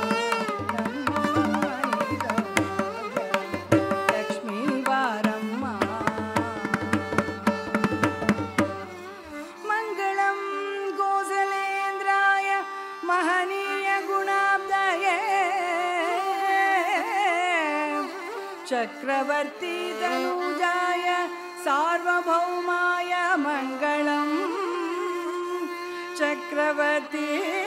ಲಕ್ಷ್ಮೀ ಬಾರಮ್ಮ ಮಂಗಳಂ ಗೋಸಲೇಂದ್ರಾಯ ಮಹನೀಯ ಗುಣಾಬ್ದಯೇ ಚಕ್ರವರ್ತಿ ತನೂಜಾಯ ಸಾರ್ವಭೌಮಾಯ ಮಂಗಳಂ ಚಕ್ರವರ್ತಿ